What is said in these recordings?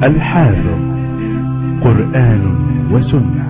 الحافظ قرآن وسنة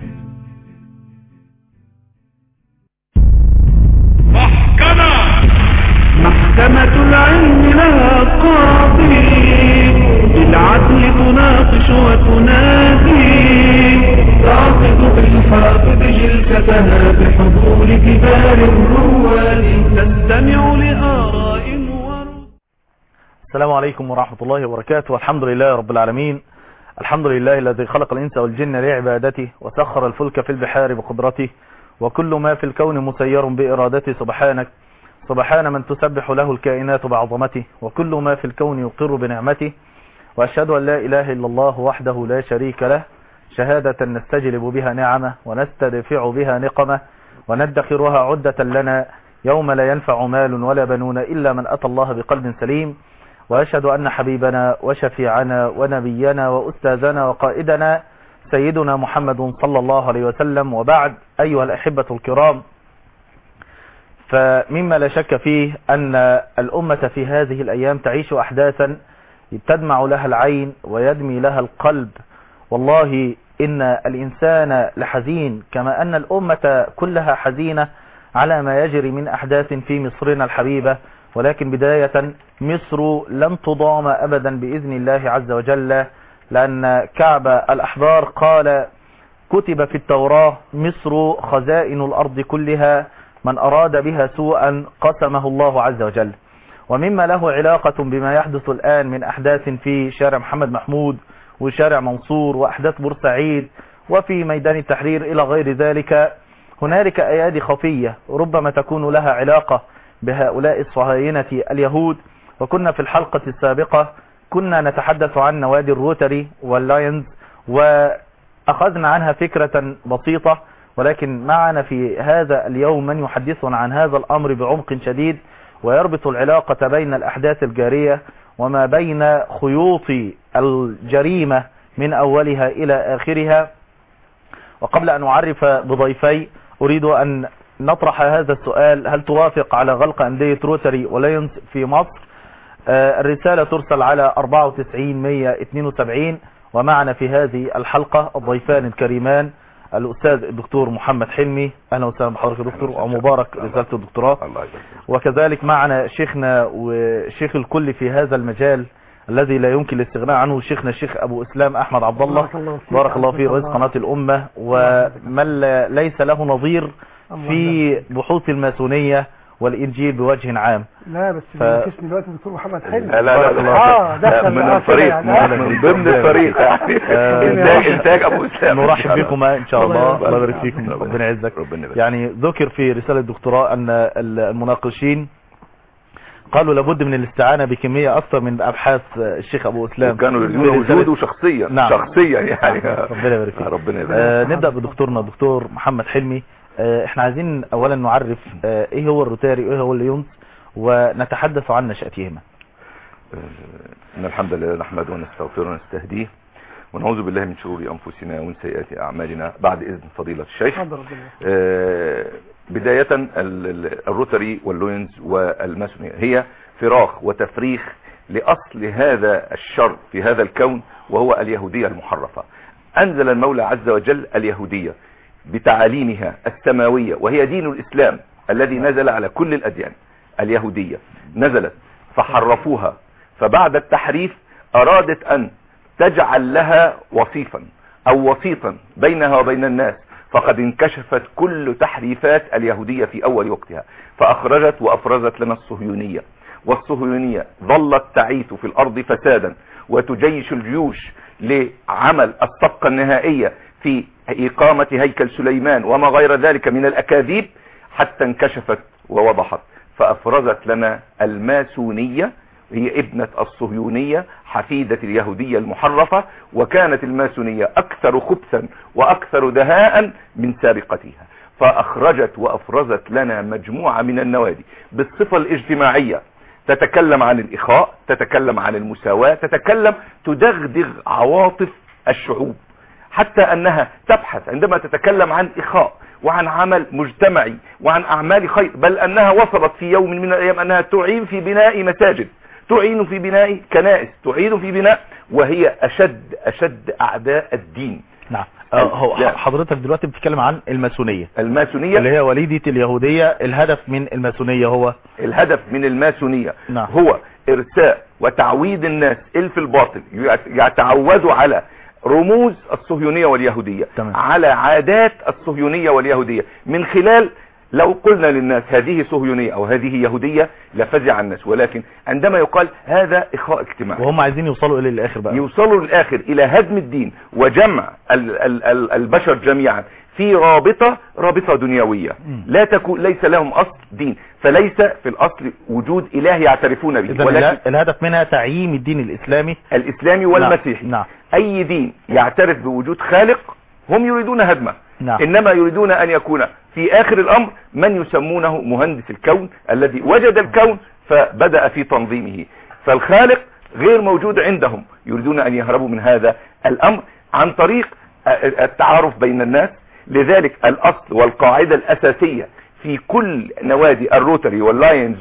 محكمة محكمة العلم لها قاضي بالعدل تناقش وتنادي تعقد بالحافظ جلستها بحضور كبار الرواد تستمع لآراء ورد السلام عليكم ورحمة الله وبركاته والحمد لله رب العالمين الحمد لله الذي خلق الإنس والجن لعبادته وسخر الفلك في البحار بقدرته وكل ما في الكون مسير بإرادته سبحانك سبحان من تسبح له الكائنات بعظمته وكل ما في الكون يقر بنعمته وأشهد أن لا إله إلا الله وحده لا شريك له شهادة نستجلب بها نعمه ونستدفع بها نقمه وندخرها عدة لنا يوم لا ينفع مال ولا بنون إلا من أتى الله بقلب سليم وأشهد أن حبيبنا وشفيعنا ونبينا وأستاذنا وقائدنا سيدنا محمد صلى الله عليه وسلم وبعد أيها الأحبة الكرام فمما لا شك فيه أن الأمة في هذه الأيام تعيش أحداثا تدمع لها العين ويدمي لها القلب والله إن الإنسان لحزين كما أن الأمة كلها حزينة على ما يجري من أحداث في مصرنا الحبيبة ولكن بداية مصر لن تضام أبدا بإذن الله عز وجل لأن كعب الأحبار قال كتب في التوراة مصر خزائن الأرض كلها من أراد بها سوءا قسمه الله عز وجل ومما له علاقة بما يحدث الآن من أحداث في شارع محمد محمود وشارع منصور وأحداث بورسعيد وفي ميدان التحرير إلى غير ذلك هنالك أيادي خفية ربما تكون لها علاقة بهؤلاء الصهاينة اليهود وكنا في الحلقة السابقة كنا نتحدث عن نوادي الروتري واللاينز وأخذنا عنها فكرة بسيطة ولكن معنا في هذا اليوم من يحدثنا عن هذا الأمر بعمق شديد ويربط العلاقة بين الأحداث الجارية وما بين خيوط الجريمة من أولها إلى آخرها وقبل أن أعرف بضيفي أريد أن نطرح هذا السؤال هل توافق على غلق أندية روتري ولينز في مصر آه الرسالة ترسل على 94 172 ومعنا في هذه الحلقة الضيفان الكريمان الأستاذ الدكتور محمد حلمي أهلا وسهلا بحضرتك يا دكتور ومبارك رسالة الدكتوراه الله يبارك وكذلك معنا شيخنا وشيخ الكل في هذا المجال الذي لا يمكن الاستغناء عنه شيخنا الشيخ أبو إسلام أحمد عبد الله بارك الله فيك. بارك الله فيه رئيس الله. قناة الأمة ومن لا- ليس له نظير الله في بحوث الماسونية والإنجيل بوجه عام لا بس ف- بينافسني دلوقتي الدكتور محمد حلمي لا لا لا اه لا، دخل من بقى كده الفريق يعني. من من ضمن الفريق يعني آه، انتاج انتاج ابو اسلام نرحب بكم إن شاء الله الله الله يبارك يبارك فيكم ربنا ربنا يعزك ربنا يبارك. يعني ذكر في رسالة الدكتوراه أن المناقشين قالوا لابد من الاستعانة بكمية أكثر من أبحاث الشيخ أبو إسلام وكانوا في يريدون رسالة- وجوده شخصيا نعم. شخصيا يعني ربنا يبارك فيك ربنا يبارك آه نبدأ بدكتورنا دكتور محمد حلمي آه احنا عايزين اولا نعرف آه ايه هو الروتاري وايه هو الليونز ونتحدث عن نشأتهما إن الحمد لله نحمده ونستغفره ونستهديه ونعوذ بالله من شرور أنفسنا ومن سيئات أعمالنا بعد إذن فضيلة الشيخ اتفضل ربنا آه، بداية ال- ال- الروتري واللوينز والماسونية هي فراخ وتفريخ لأصل هذا الشر في هذا الكون وهو اليهودية المحرفة أنزل المولى عز وجل اليهودية بتعاليمها السماوية وهي دين الإسلام الذي نزل على كل الأديان اليهودية نزلت فحرفوها فبعد التحريف أرادت أن تجعل لها وصيفا أو وسيطا بينها وبين الناس فقد انكشفت كل تحريفات اليهودية في أول وقتها فأخرجت وأفرزت لنا الصهيونية والصهيونية ظلت تعيث في الأرض فسادا وتجيش الجيوش لعمل الصفقة النهائية في إقامة هيكل سليمان وما غير ذلك من الأكاذيب حتى انكشفت ووضحت فأفرزت لنا الماسونية هي ابنة الصهيونية حفيدة اليهودية المحرفة وكانت الماسونية أكثر خبثا وأكثر دهاء من سابقتها فأخرجت وأفرزت لنا مجموعة من النوادي بالصفة الاجتماعية تتكلم عن الإخاء تتكلم عن المساواة تتكلم تدغدغ عواطف الشعوب حتى أنها تبحث عندما تتكلم عن إخاء وعن عمل مجتمعي وعن أعمال خير بل أنها وصلت في يوم من الأيام أنها تعين في بناء مساجد تعين في بناء كنائس تعين في بناء وهي اشد اشد اعداء الدين نعم آه، هو لا. حضرتك دلوقتي بتتكلم عن الماسونية الماسونية اللي هي وليدة اليهودية الهدف من الماسونية هو الهدف من الماسونية نعم. هو ارساء وتعويد الناس الف الباطل يت- يتعودوا على رموز الصهيونية واليهودية تمام. على عادات الصهيونية واليهودية من خلال لو قلنا للناس هذه صهيونية او هذه يهودية لفزع الناس ولكن عندما يقال هذا اخاء اجتماعي وهم عايزين يوصلوا الى الاخر بقى يوصلوا للاخر الى هدم الدين وجمع ال ال ال البشر جميعا في رابطة رابطة دنيوية مم. لا تكون ليس لهم اصل دين فليس في الاصل وجود اله يعترفون به اذا ولكن اله- الهدف منها تعييم الدين الاسلامي الاسلامي والمسيحي نعم اي دين يعترف بوجود خالق هم يريدون هدمه نعم. انما يريدون ان يكون في اخر الامر من يسمونه مهندس الكون الذي وجد الكون فبدأ في تنظيمه فالخالق غير موجود عندهم يريدون ان يهربوا من هذا الامر عن طريق التعارف بين الناس لذلك الاصل والقاعدة الاساسية في كل نوادي الروتري واللاينز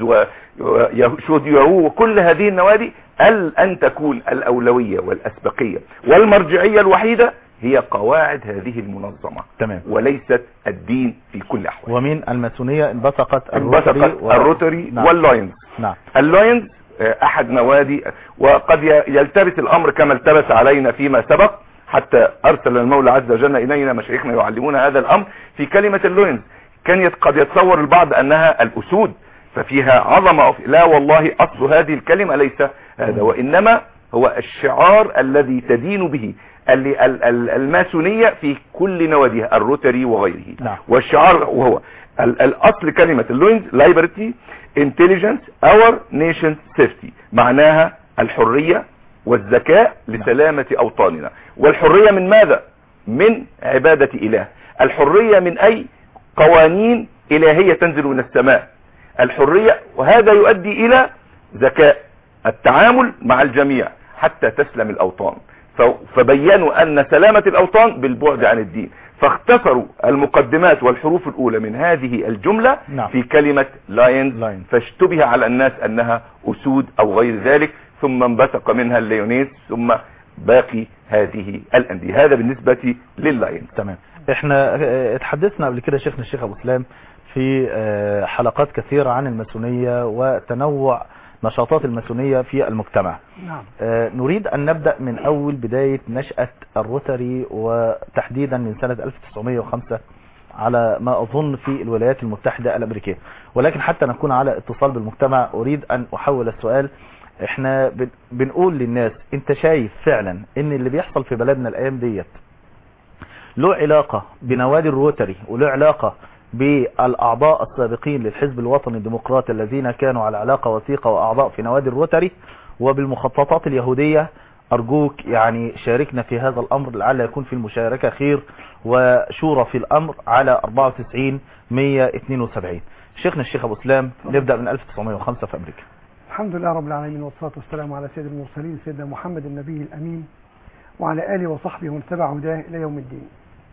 وشود يارو وكل هذه النوادي ال ان تكون الاولوية والاسبقية والمرجعية الوحيدة هي قواعد هذه المنظمة تمام وليست الدين في كل الاحوال ومن الماسونية انبثقت انبثقت و- الروتري نعم. واللاينز نعم اللاينز آه، احد نوادي وقد ي- يلتبس الامر كما التبس علينا فيما سبق حتى ارسل المولى عز وجل الينا مشايخنا يعلمون هذا الامر في كلمة اللاينز كان يت- قد يتصور البعض انها الاسود ففيها عظمة وفي- لا والله اصل هذه الكلمة ليس هذا وانما هو الشعار الذي تدين به اللي- ال- ال- الماسونية في كل نواديها الروتري وغيره نعم. والشعار وهو ال- الاصل كلمة اللوينز لايبرتي انتليجنس اور نيشن سيفتي معناها الحرية والذكاء لسلامة اوطاننا والحرية من ماذا من عبادة اله الحرية من اي قوانين الهية تنزل من السماء الحرية وهذا يؤدي الى ذكاء التعامل مع الجميع حتى تسلم الاوطان ف- فبينوا ان سلامة الاوطان بالبعد عن الدين فاختصروا المقدمات والحروف الاولى من هذه الجملة نعم. في كلمة لاينز Lions. فاشتبه على الناس انها اسود او غير ذلك ثم انبثق منها الليونيس ثم باقي هذه الاندية هذا بالنسبة لللاينز تمام احنا اه، اتحدثنا قبل كده شيخنا الشيخ ابو سلام في اه، حلقات كثيرة عن الماسونية وتنوع نشاطات الماسونية في المجتمع نعم اه، نريد ان نبدأ من اول بداية نشأة الروتري وتحديدا من سنة 1905 على ما اظن في الولايات المتحدة الامريكية ولكن حتى نكون على اتصال بالمجتمع اريد ان احول السؤال احنا بن- بنقول للناس انت شايف فعلا ان اللي بيحصل في بلدنا الايام ديت له علاقة بنوادي الروتري وله علاقة بالاعضاء السابقين للحزب الوطني الديمقراطي الذين كانوا على علاقة وثيقة واعضاء في نوادي الروتري وبالمخططات اليهودية ارجوك يعني شاركنا في هذا الامر لعل يكون في المشاركة خير وشورى في الامر على 94 172 شيخنا الشيخ ابو سلام نبدأ من 1905 في امريكا الحمد لله رب العالمين والصلاة والسلام على سيد المرسلين سيدنا محمد النبي الأمين وعلى آله وصحبه ومن تبع هداه إلى يوم الدين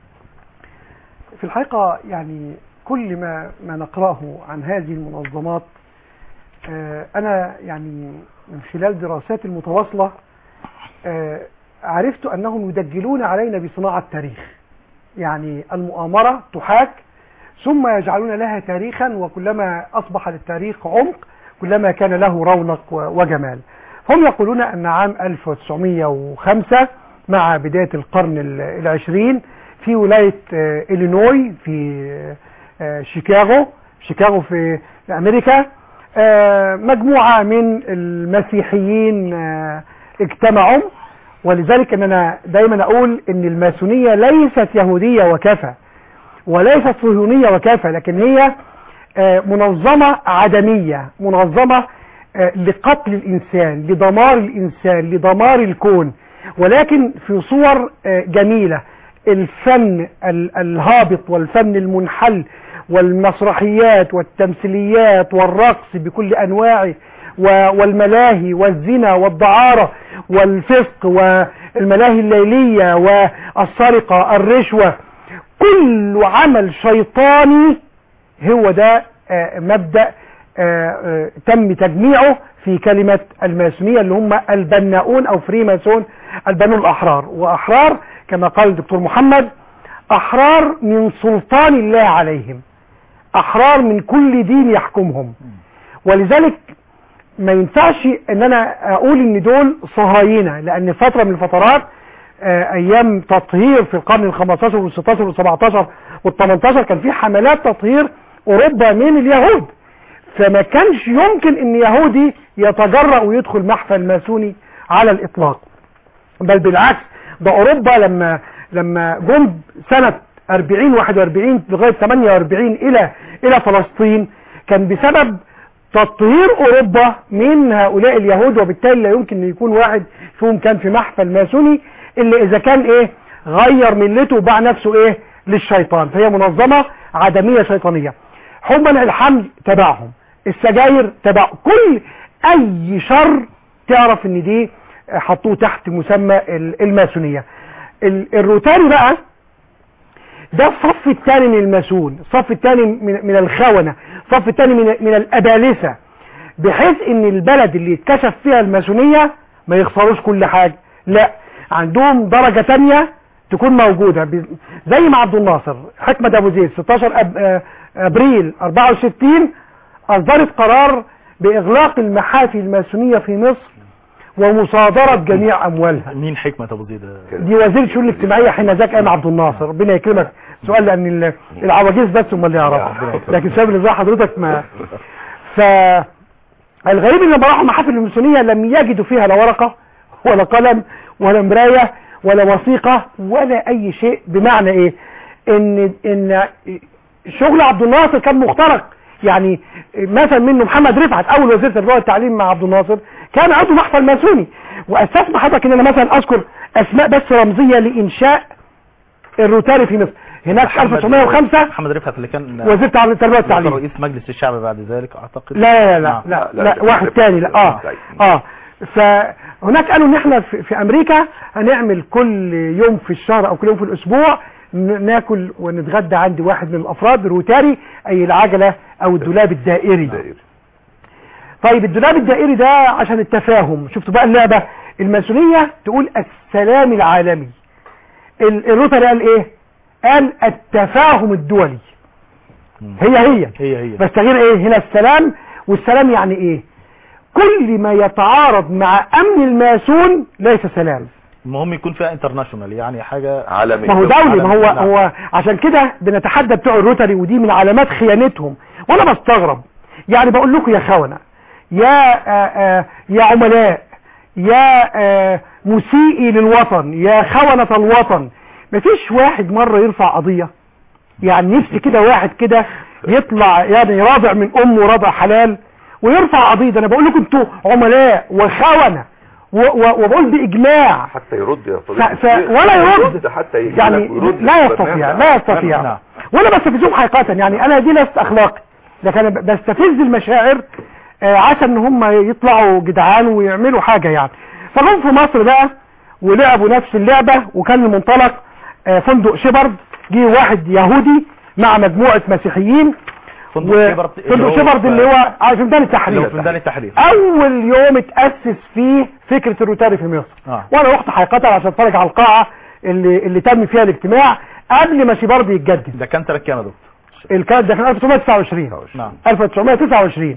في الحقيقة يعني كل ما ما نقرأه عن هذه المنظمات آه، أنا يعني من خلال دراساتي المتواصلة آه، عرفت أنهم يدجلون علينا بصناعة تاريخ يعني المؤامرة تحاك ثم يجعلون لها تاريخا وكلما أصبح للتاريخ عمق كلما كان له رونق و- وجمال هم يقولون أن عام 1905 مع بداية القرن ال- العشرين في ولاية آه، إلينوي في آه، شيكاغو شيكاغو في أمريكا آه، مجموعة من المسيحيين آه، اجتمعوا ولذلك أننا دايما أقول أن الماسونية ليست يهودية وكفى وليست صهيونية وكافة لكن هي آه، منظمة عدمية منظمة آه، لقتل الإنسان لدمار الإنسان لدمار الكون ولكن في صور آه، جميلة الفن ال- الهابط والفن المنحل والمسرحيات والتمثيليات والرقص بكل أنواعه و- والملاهي والزنا والدعارة والفسق والملاهي الليلية والسرقة الرشوة كل عمل شيطاني هو ده آه، مبدأ آه، آه، تم تجميعه في كلمة الماسونية اللي هم البناؤون او فري ماسون البنون الاحرار واحرار كما قال الدكتور محمد احرار من سلطان الله عليهم احرار من كل دين يحكمهم ولذلك ما ينفعش ان انا اقول ان دول صهاينة لان فترة من الفترات آه، ايام تطهير في القرن ال 15 وال 16 وال 17 وال 18 كان في حملات تطهير اوروبا من اليهود فما كانش يمكن ان يهودي يتجرأ ويدخل محفل ماسوني على الاطلاق بل بالعكس ده اوروبا لما لما جم سنة 40 41 لغاية 48 الى الى فلسطين كان بسبب تطهير اوروبا من هؤلاء اليهود وبالتالي لا يمكن ان يكون واحد فيهم كان في محفل ماسوني الا اذا كان ايه غير ملته وباع نفسه ايه للشيطان فهي منظمة عدمية شيطانية حبا الحمل تبعهم السجاير تبع كل اي شر تعرف ان دي حطوه تحت مسمى ال- الماسونية ال- الروتاري بقى ده الصف الثاني من الماسون الصف الثاني من, من الخونة الصف الثاني من, من الابالسة بحيث ان البلد اللي اتكشف فيها الماسونية ما يخسروش كل حاجة لا عندهم درجة تانية تكون موجودة ب- زي ما عبد الناصر حكمة ابو زيد 16 أب... آه، ابريل 64 اصدرت قرار باغلاق المحافل الماسونية في مصر ومصادرة جميع اموالها مين حكمة ابو زيد دي وزير الشؤون الاجتماعيه حين ذاك ايام عبد الناصر ربنا يكرمك سؤال لان ال- العواجيز بس هم اللي يعرفوا لكن الشباب اللي زي حضرتك ما ف الغريب ان لما راحوا المحافل الماسونيه لم يجدوا فيها لا ورقه ولا قلم ولا مرايه ولا وثيقه ولا اي شيء بمعنى ايه ان ان شغل عبد الناصر كان مخترق يعني مثلا منه محمد رفعت اول وزير التربيه والتعليم مع عبد الناصر كان عضو محفل ماسوني واستسمح حضرتك ان انا مثلا اذكر اسماء بس رمزيه لانشاء الروتاري في مصر هناك محمد- 1905 محمد رفعت اللي كان وزير التعليم- التربيه والتعليم رئيس مجلس الشعب بعد ذلك اعتقد لا لا لا نعم. لا, لا، لا, لا، واحد لا، تاني لا اه لا. اه فهناك قالوا ان احنا في, في امريكا هنعمل كل يوم في الشهر او كل يوم في الاسبوع ن- ناكل ونتغدى عند واحد من الافراد روتاري اي العجلة او الدولاب الدائري دائري. طيب الدولاب الدائري ده عشان التفاهم شفتوا بقى اللعبة الماسونية تقول السلام العالمي ال- الروتاري قال ايه قال التفاهم الدولي هي هي هي هي بس تغيير ايه هنا السلام والسلام يعني ايه كل ما يتعارض مع امن الماسون ليس سلام المهم يكون فيها انترناشونال يعني حاجة عالمي ما هو دولي ما هو نعم. هو عشان كده بنتحدى بتوع الروتري ودي من علامات خيانتهم وانا بستغرب يعني بقول لكم يا خونة يا آآ آآ يا عملاء يا آآ مسيئي للوطن يا خونة الوطن مفيش واحد مرة يرفع قضية يعني نفسي كده واحد كده يطلع يعني راضع من امه راضع حلال ويرفع قضية ده انا بقول لكم انتوا عملاء وخونة و- و- وبقول باجماع حتى يرد يا ف... صديقي ف... ولا يرد حتى يجي يعني لك ويرد لا في يستطيع برنامج. لا يستطيع نعم. ولا بستفزهم حقيقة يعني انا دي لست اخلاقي لكن انا ب- بستفز المشاعر آه، عشان ان هم يطلعوا جدعان ويعملوا حاجة يعني فجم في مصر بقى ولعبوا نفس اللعبة وكان المنطلق آه، فندق شبرد جه واحد يهودي مع مجموعة مسيحيين فندق و- شبرد فندق شبرد اللي هو عارف في ميدان التحرير في ميدان التحرير اول يوم اتأسس فيه فكرة الروتاري في مصر آه. وانا رحت حقيقة عشان اتفرج على القاعة اللي, اللي تم فيها الاجتماع قبل ما شيبارد يتجدد ده كان سنة كام يا دكتور الكلام ده كان 1929 نعم 1929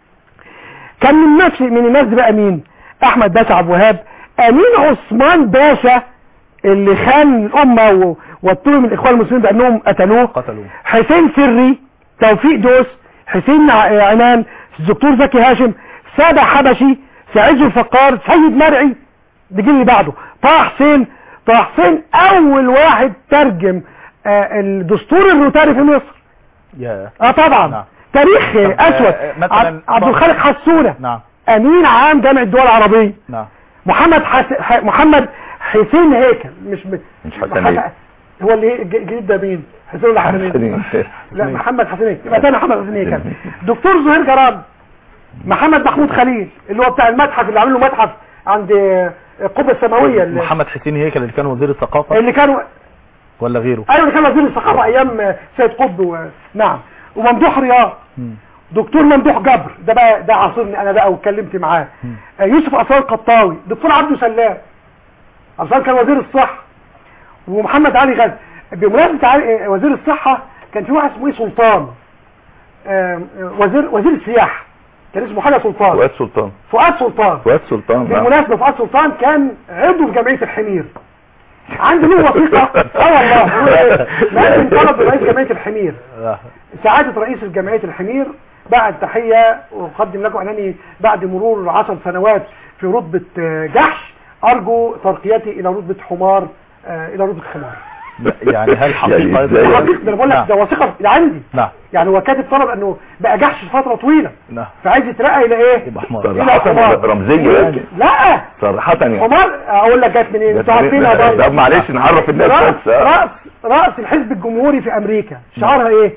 كان من نفس من الناس دي بقى مين احمد باشا عبد الوهاب امين عثمان باشا اللي خان الامه و- واتهم الاخوان المسلمين بانهم قتلوه قتلوه حسين سري توفيق دوس حسين ع- عنان الدكتور زكي هاشم سادة حبشي سعيد الفقار سيد مرعي بيجي اللي بعده طه حسين طه حسين اول واحد ترجم آه الدستور الروتاري في مصر يا اه طبعا نعم. تاريخ طب، آه، اسود آه، مثلاً عب- عبد الخالق حسونة نعم امين عام جامعة الدول العربية نعم محمد حس... ح... محمد حسين هيكل مش ب... مش حسن محمد- هيكل. هو اللي الج- الجديد ده مين حسين ولا حسين هيكل؟ حسنين. لا محمد حسين هيكل يبقى تاني محمد حسين هيكل دكتور زهير جراد محمد محمود خليل اللي هو بتاع المتحف اللي عامل له متحف عند القبة السماوية اللي, محمد حسين هيكل اللي كان وزير الثقافة اللي كانوا ولا غيره ايوه اللي كان وزير الثقافة ايام سيد قطب و... نعم وممدوح رياض مم. دكتور ممدوح جبر ده بقى ده عاصرني انا بقى واتكلمت معاه آه، يوسف اسرار القطاوي دكتور عبده سلام عبد السلام كان وزير الصحه ومحمد علي غزي بمناسبه علي- آه، وزير الصحه كان في واحد اسمه ايه سلطان آه، آه، وزير وزير السياحه كان اسمه حاجه سلطان فؤاد سلطان فؤاد سلطان فؤاد سلطان نعم. بالمناسبة فؤاد سلطان كان عضو في جمعية الحمير عنده له وثيقة اه والله هو إيه؟ لازم طلب رئيس جمعية الحمير آه. سعادة رئيس جمعية الحمير بعد تحية وأقدم لكم أنني بعد مرور عشر سنوات في رتبة آه، جحش أرجو ترقيتي إلى رتبة حمار آه، إلى رتبة حمار لا، يعني هل يعني حقيقة إزاي؟ ده حقيقة، ده أنا بقول لك نعم. ده وثيقة ده عندي نعم يعني هو كاتب طلب أنه بقى جحش فترة طويلة نعم فعايز يترقى إلى إيه؟ يبقى حمار إلى صراحة حمار رمزية يعني. لا صراحة يعني حمار اقول لك جت منين انتوا عارفين يا باي طب معلش نعرف الناس راس بس آه. راس راس الحزب الجمهوري في امريكا شعارها ايه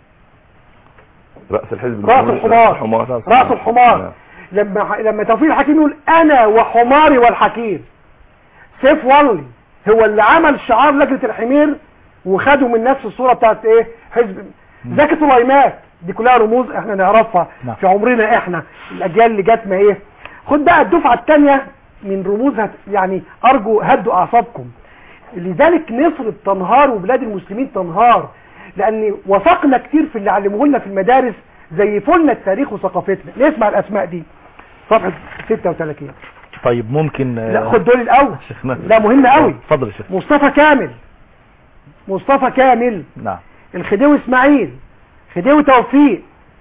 رأس الحزب راس الجمهوري. الحمار الحمار راس الحمار نعم. لما لما توفيق الحكيم يقول انا وحماري والحكيم سيف والي هو اللي عمل شعار لجنه الحمير وخدوا من نفس الصوره بتاعت ايه حزب زكي سليمات دي كلها رموز احنا نعرفها نعم. في عمرنا احنا الاجيال اللي جت ما ايه خد بقى الدفعه الثانيه من رموزها يعني ارجو هدوا اعصابكم لذلك مصر تنهار وبلاد المسلمين تنهار لان وثقنا كتير في اللي علموه لنا في المدارس زيفوا التاريخ وثقافتنا نسمع الاسماء دي صفحه 36 طيب ممكن آه، لا خد دول الاول شيخنا لا مهم قوي اتفضل يا شيخ مصطفى كامل مصطفى كامل نعم الخديوي اسماعيل خديوي توفيق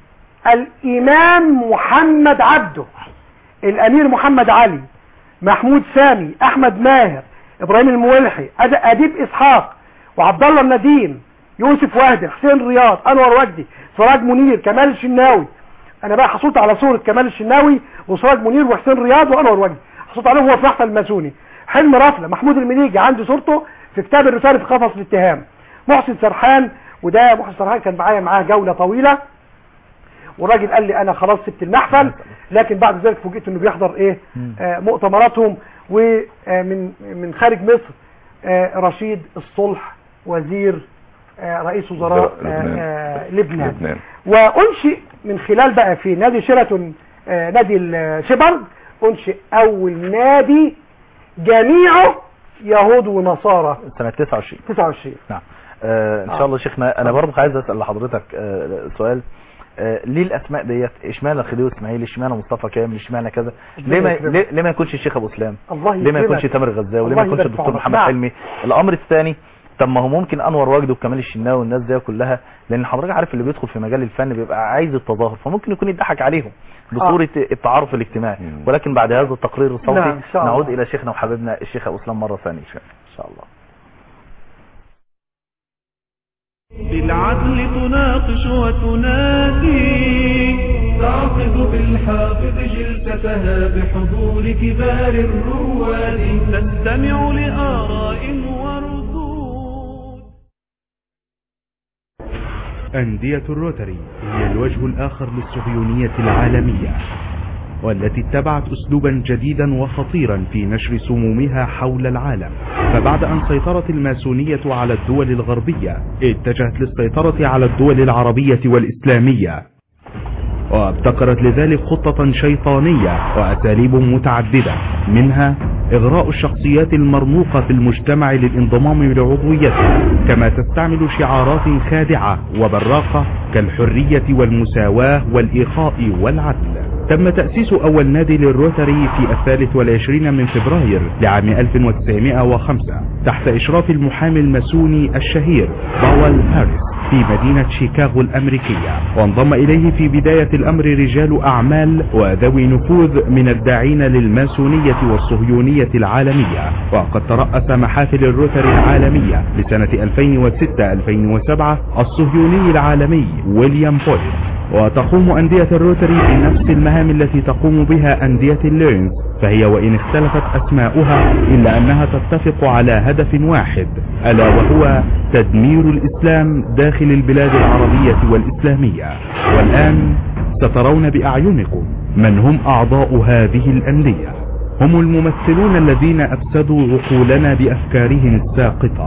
الامام محمد عبده الامير محمد علي محمود سامي احمد ماهر ابراهيم المولحي أد- اديب اسحاق وعبد الله النديم يوسف وهدي حسين رياض انور وجدي سراج منير كمال الشناوي انا بقى حصلت على صورة كمال الشناوي وسراج منير وحسين رياض وانور وجدي حصلت عليهم هو في محفل الماسوني حلم رفله محمود المليجي عنده صورته في كتاب الرسالة في قفص الاتهام محسن سرحان وده محسن سرحان كان معايا معاه جولة طويلة والراجل قال لي انا خلاص سبت المحفل لكن بعد ذلك فوجئت انه بيحضر ايه آه مؤتمراتهم ومن من خارج مصر آه رشيد الصلح وزير آه رئيس وزراء آه لبنان. آه لبنان لبنان. وانشئ من خلال بقى في نادي شيراتون آه نادي الشيبرد انشئ اول نادي جميعه يهود ونصارى سنة 29 29 نعم آه ان شاء الله شيخنا انا برضه عايز اسال لحضرتك آه سؤال آه ليه الاسماء ديت اشمعنى خديوي اسماعيل اشمعنى مصطفى كامل اشمعنى كذا ليه ما يكرمك. ليه, ليه ما يكونش الشيخ ابو اسلام الله ليه ما يكرمك. يكونش تامر غزاوي ليه ما الله يكونش يبارك الدكتور عمرك. محمد نعم. حلمي الامر الثاني طب ما هو ممكن انور وجدي وكمال الشناوي والناس دي كلها لان حضرتك عارف اللي بيدخل في مجال الفن بيبقى عايز التظاهر فممكن يكون يضحك عليهم بصوره التعارف الاجتماعي مم. ولكن بعد هذا التقرير الصوتي نعم، إن شاء الله. نعود الى شيخنا وحبيبنا الشيخ ابو اسلام مره ثانيه ان شاء الله بالعدل تناقش وتنادي تعقد بالحافظ جلستها بحضور كبار الرواد تستمع لآراء وردود أندية الروتري هي الوجه الآخر للصهيونية العالمية والتي اتبعت أسلوبا جديدا وخطيرا في نشر سمومها حول العالم فبعد أن سيطرت الماسونية على الدول الغربية اتجهت للسيطرة على الدول العربية والإسلامية وابتكرت لذلك خطة شيطانية وأساليب متعددة منها إغراء الشخصيات المرموقة في المجتمع للانضمام لعضويته كما تستعمل شعارات خادعة وبراقة كالحرية والمساواة والإخاء والعدل تم تأسيس أول نادي للروتري في الثالث والعشرين من فبراير لعام 1905 تحت إشراف المحامي الماسوني الشهير باول هاريس في مدينة شيكاغو الأمريكية وانضم إليه في بداية الأمر رجال أعمال وذوي نفوذ من الداعين للماسونية والصهيونية العالمية وقد ترأس محافل الروتري العالمية لسنة 2006-2007 الصهيوني العالمي ويليام بوليت وتقوم أندية الروتري بنفس المهام التي تقوم بها أندية اللينز فهي وإن اختلفت أسماؤها إلا أنها تتفق على هدف واحد ألا وهو تدمير الإسلام داخل البلاد العربية والإسلامية والآن سترون بأعينكم من هم أعضاء هذه الأندية هم الممثلون الذين أفسدوا عقولنا بأفكارهم الساقطة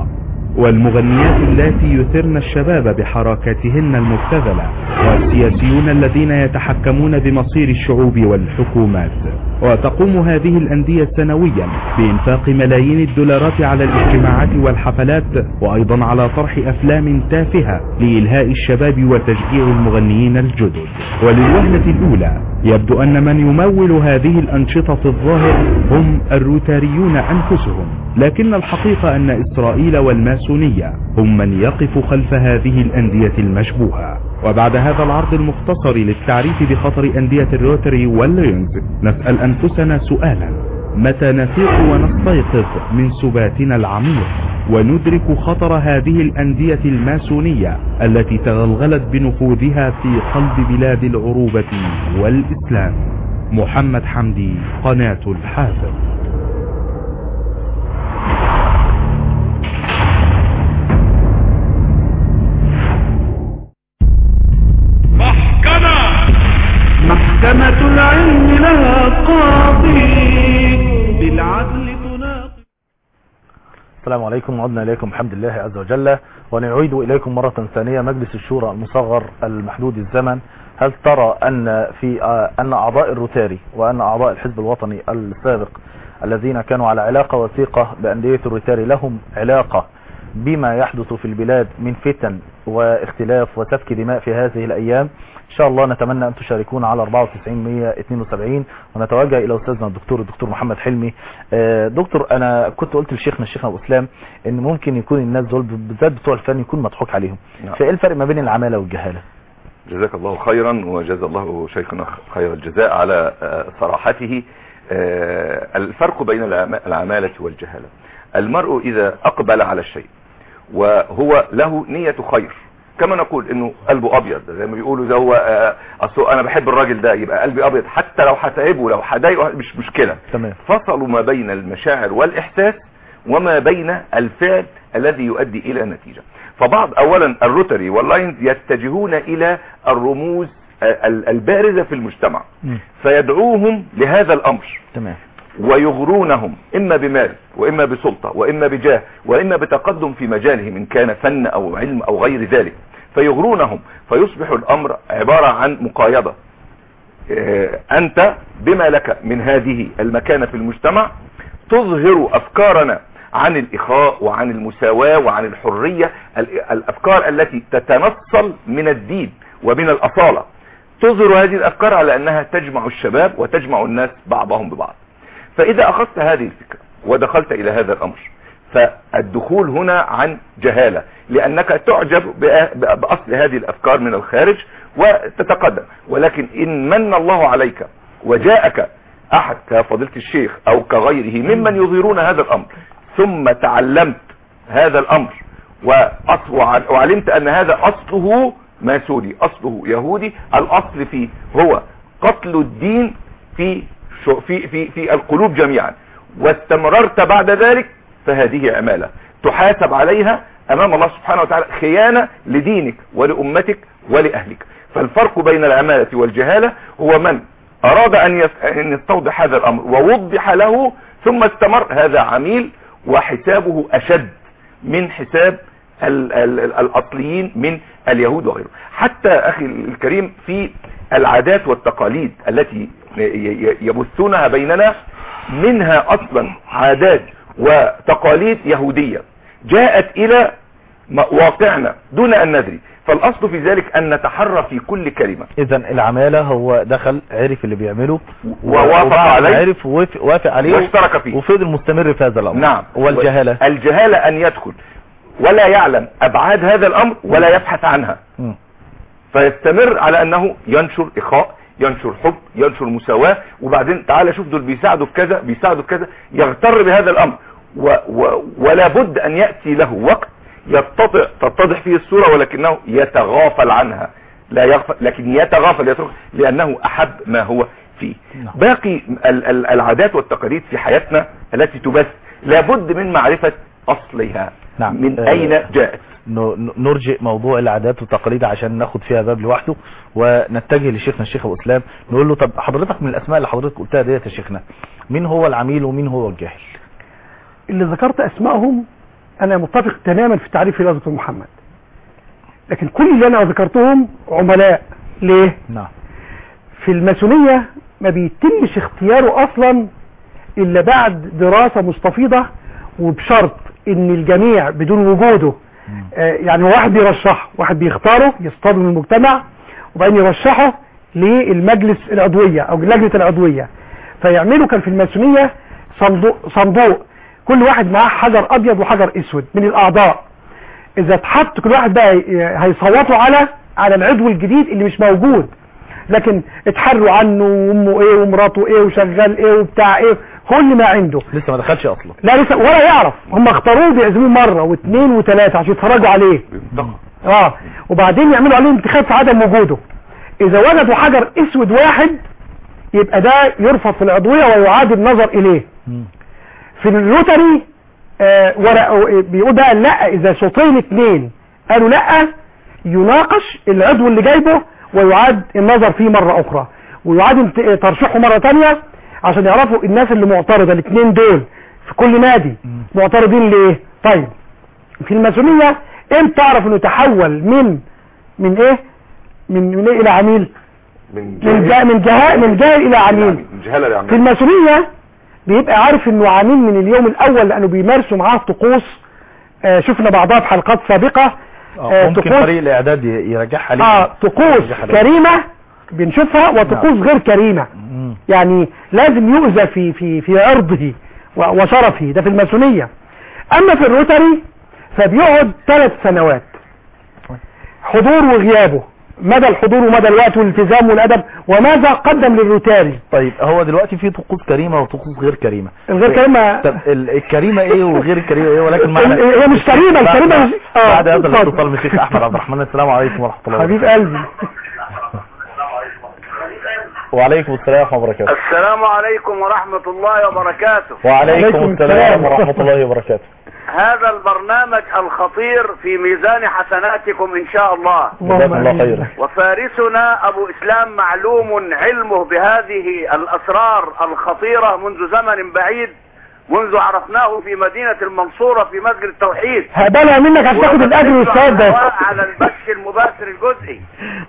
والمغنيات اللاتي يثرن الشباب بحركاتهن المبتذلة والسياسيون الذين يتحكمون بمصير الشعوب والحكومات وتقوم هذه الأندية سنويا بإنفاق ملايين الدولارات على الاجتماعات والحفلات وأيضا على طرح أفلام تافهة لإلهاء الشباب وتشجيع المغنيين الجدد وللوهلة الأولى يبدو أن من يمول هذه الأنشطة في الظاهر هم الروتاريون أنفسهم لكن الحقيقة أن إسرائيل والماسونية هم من يقف خلف هذه الأندية المشبوهة وبعد هذا العرض المختصر للتعريف بخطر أندية الروتري والليونز نسأل أنفسنا سؤالا متى نفيق ونستيقظ من سباتنا العميق وندرك خطر هذه الأندية الماسونية التي تغلغلت بنفوذها في قلب بلاد العروبة والإسلام محمد حمدي قناة الحافظ محكمة العلم لها قاضي بالعدل تناقض السلام عليكم وعدنا إليكم بحمد الله عز وجل ونعيد إليكم مرة ثانية مجلس الشورى المصغر المحدود الزمن هل ترى أن في آه، أن أعضاء الروتاري وأن أعضاء الحزب الوطني السابق الذين كانوا على علاقة وثيقة بأندية الروتاري لهم علاقة بما يحدث في البلاد من فتن واختلاف وسفك دماء في هذه الأيام إن شاء الله نتمنى أن تشاركونا على 94 172 ونتوجه إلى أستاذنا الدكتور الدكتور محمد حلمي آه، دكتور أنا كنت قلت لشيخنا الشيخ أبو إسلام إن ممكن يكون الناس دول بالذات بتوع الفن يكون مضحوك عليهم نعم. فإيه الفرق ما بين العمالة والجهالة؟ جزاك الله خيرا وجزا الله شيخنا خير الجزاء على آه، صراحته آه، الفرق بين العما- العمالة والجهالة المرء إذا أقبل على الشيء وهو له نية خير كما نقول انه قلبه ابيض زي ما بيقولوا ده هو آه، اصل انا بحب الراجل ده يبقى قلبي ابيض حتى لو هتعبه لو هضايقه مش مشكله تمام فصلوا ما بين المشاعر والإحساس وما بين الفعل الذي يؤدي إلى نتيجة فبعض أولا الروتري واللاينز يتجهون إلى الرموز ال- البارزة في المجتمع مم. فيدعوهم لهذا الأمر تمام ويغرونهم إما بمال وإما بسلطة وإما بجاه وإما بتقدم في مجالهم إن كان فن أو علم أو غير ذلك فيغرونهم فيصبح الأمر عبارة عن مقايضة آه، أنت بما لك من هذه المكانة في المجتمع تظهر أفكارنا عن الإخاء وعن المساواة وعن الحرية ال- الأفكار التي تتنصل من الدين ومن الأصالة تظهر هذه الأفكار على أنها تجمع الشباب وتجمع الناس بعضهم ببعض فإذا أخذت هذه الفكرة ودخلت إلى هذا الأمر فالدخول هنا عن جهالة لأنك تعجب بأ- بأ- بأصل هذه الأفكار من الخارج وتتقدم ولكن إن من الله عليك وجاءك أحد كفضيلة الشيخ أو كغيره ممن يظهرون هذا الأمر ثم تعلمت هذا الأمر وأص- وع- وعلمت أن هذا أصله ماسوني أصله يهودي الأصل فيه هو قتل الدين في شو- في في في القلوب جميعا واستمررت بعد ذلك فهذه عمالة تحاسب عليها امام الله سبحانه وتعالى خيانة لدينك ولأمتك ولأهلك فالفرق بين العمالة والجهالة هو من اراد ان يس- أن يستوضح هذا الامر ووضح له ثم استمر هذا عميل وحسابه اشد من حساب ال- ال- ال- الاصليين من اليهود وغيرهم حتى اخي الكريم في العادات والتقاليد التي ي- ي- يبثونها بيننا منها اصلا عادات وتقاليد يهودية جاءت الى م- واقعنا دون ان ندري فالاصل في ذلك ان نتحرى في كل كلمة إذا العمالة هو دخل عرف اللي بيعمله ووافق وبعد عليه. عرف ووافق وافق عليه واشترك فيه وفضل مستمر في هذا الأمر نعم والجهالة الجهالة ان يدخل ولا يعلم ابعاد هذا الامر ولا يبحث عنها مم. فيستمر على انه ينشر اخاء ينشر حب ينشر مساواة وبعدين تعالى شوف دول بيساعدوا في كذا بيساعدوا في كذا يغتر بهذا الامر و و ولا بد ان يأتي له وقت يتضح تتضح فيه الصورة ولكنه يتغافل عنها لا يغفل لكن يتغافل يترك لانه احب ما هو فيه نعم. باقي ال- ال- العادات والتقاليد في حياتنا التي تبث لابد من معرفة اصلها نعم. من آه، اين جاءت ن- نرجئ موضوع العادات والتقاليد عشان ناخد فيها باب لوحده ونتجه لشيخنا الشيخ ابو اسلام نقول له طب حضرتك من الاسماء اللي حضرتك قلتها ديت يا شيخنا مين هو العميل ومين هو الجاهل اللي ذكرت اسمائهم انا متفق تماما في التعريف اللي دكتور محمد لكن كل اللي انا ذكرتهم عملاء ليه نعم في الماسونية ما بيتمش اختياره اصلا الا بعد دراسة مستفيضة وبشرط ان الجميع بدون وجوده آه، يعني هو واحد بيرشحه واحد بيختاره يصطدم من المجتمع وبعدين يرشحه للمجلس العضوية او لجنة العضوية فيعملوا كان في الماسونية صندوق, صندوق كل واحد معاه حجر ابيض وحجر اسود من الاعضاء اذا اتحط كل واحد بقى ي- هيصوتوا على على العضو الجديد اللي مش موجود لكن اتحروا عنه وامه ايه ومراته ايه وشغال ايه وبتاع ايه كل ما عنده لسه ما دخلش اصلا لا لسه ولا يعرف هم اختاروه بيعزموه مره واثنين وثلاثه عشان يتفرجوا عليه اه وبعدين يعملوا عليه انتخاب في عدم وجوده اذا وجدوا حجر اسود واحد يبقى ده يرفض في العضويه ويعاد النظر اليه في الروتري آه ورق بيقول بقى لا اذا صوتين اثنين قالوا لا يناقش العضو اللي جايبه ويعاد النظر فيه مرة اخرى ويعاد انت- ترشيحه مرة تانية عشان يعرفوا الناس اللي معترضة الاثنين دول في كل نادي معترضين ليه طيب في الماسونية امتى تعرف انه تحول من من ايه من من ايه الى عميل من من جهة من جهة من جهة الى عميل من جهالة في لعميل الماسونية بيبقى عارف انه عميل من اليوم الاول لانه بيمارسوا معاه طقوس آه شفنا بعضها في حلقات سابقة آه، ممكن فريق الاعداد ي- يرجعها ليه اه طقوس يرجعها ليه. كريمة بنشوفها وطقوس غير كريمة مم. يعني لازم يؤذى في في في عرضه و- وشرفه ده في الماسونية اما في الروتري فبيقعد ثلاث سنوات حضور وغيابه مدى الحضور ومدى الوقت والالتزام والادب وماذا قدم للروتاري طيب هو دلوقتي في طقوس كريمة وطقوس غير كريمة الغير كريمة طب ال- الكريمة ايه والغير الكريمة ايه ولكن معنا ال- هي مش كريمة بعد- الكريمة بعد- مش- آه، بعد هذا اتفضل. الاتصال من الشيخ احمد عبد الرحمن السلام عليكم ورحمة الله حبيب وبركاته قلبي وعليكم السلام ورحمة الله وبركاته السلام عليكم ورحمة الله وبركاته وعليكم عليكم السلام السلام ورحمة الله وبركاته هذا البرنامج الخطير في ميزان حسناتكم إن شاء الله جزاكم الله آمين. خيرا وفارسنا أبو إسلام معلوم علمه بهذه الأسرار الخطيرة منذ زمن بعيد منذ عرفناه في مدينة المنصورة في مسجد التوحيد هقبلها منك عشان تاخد الاجر والثواب ده على البث المباشر الجزئي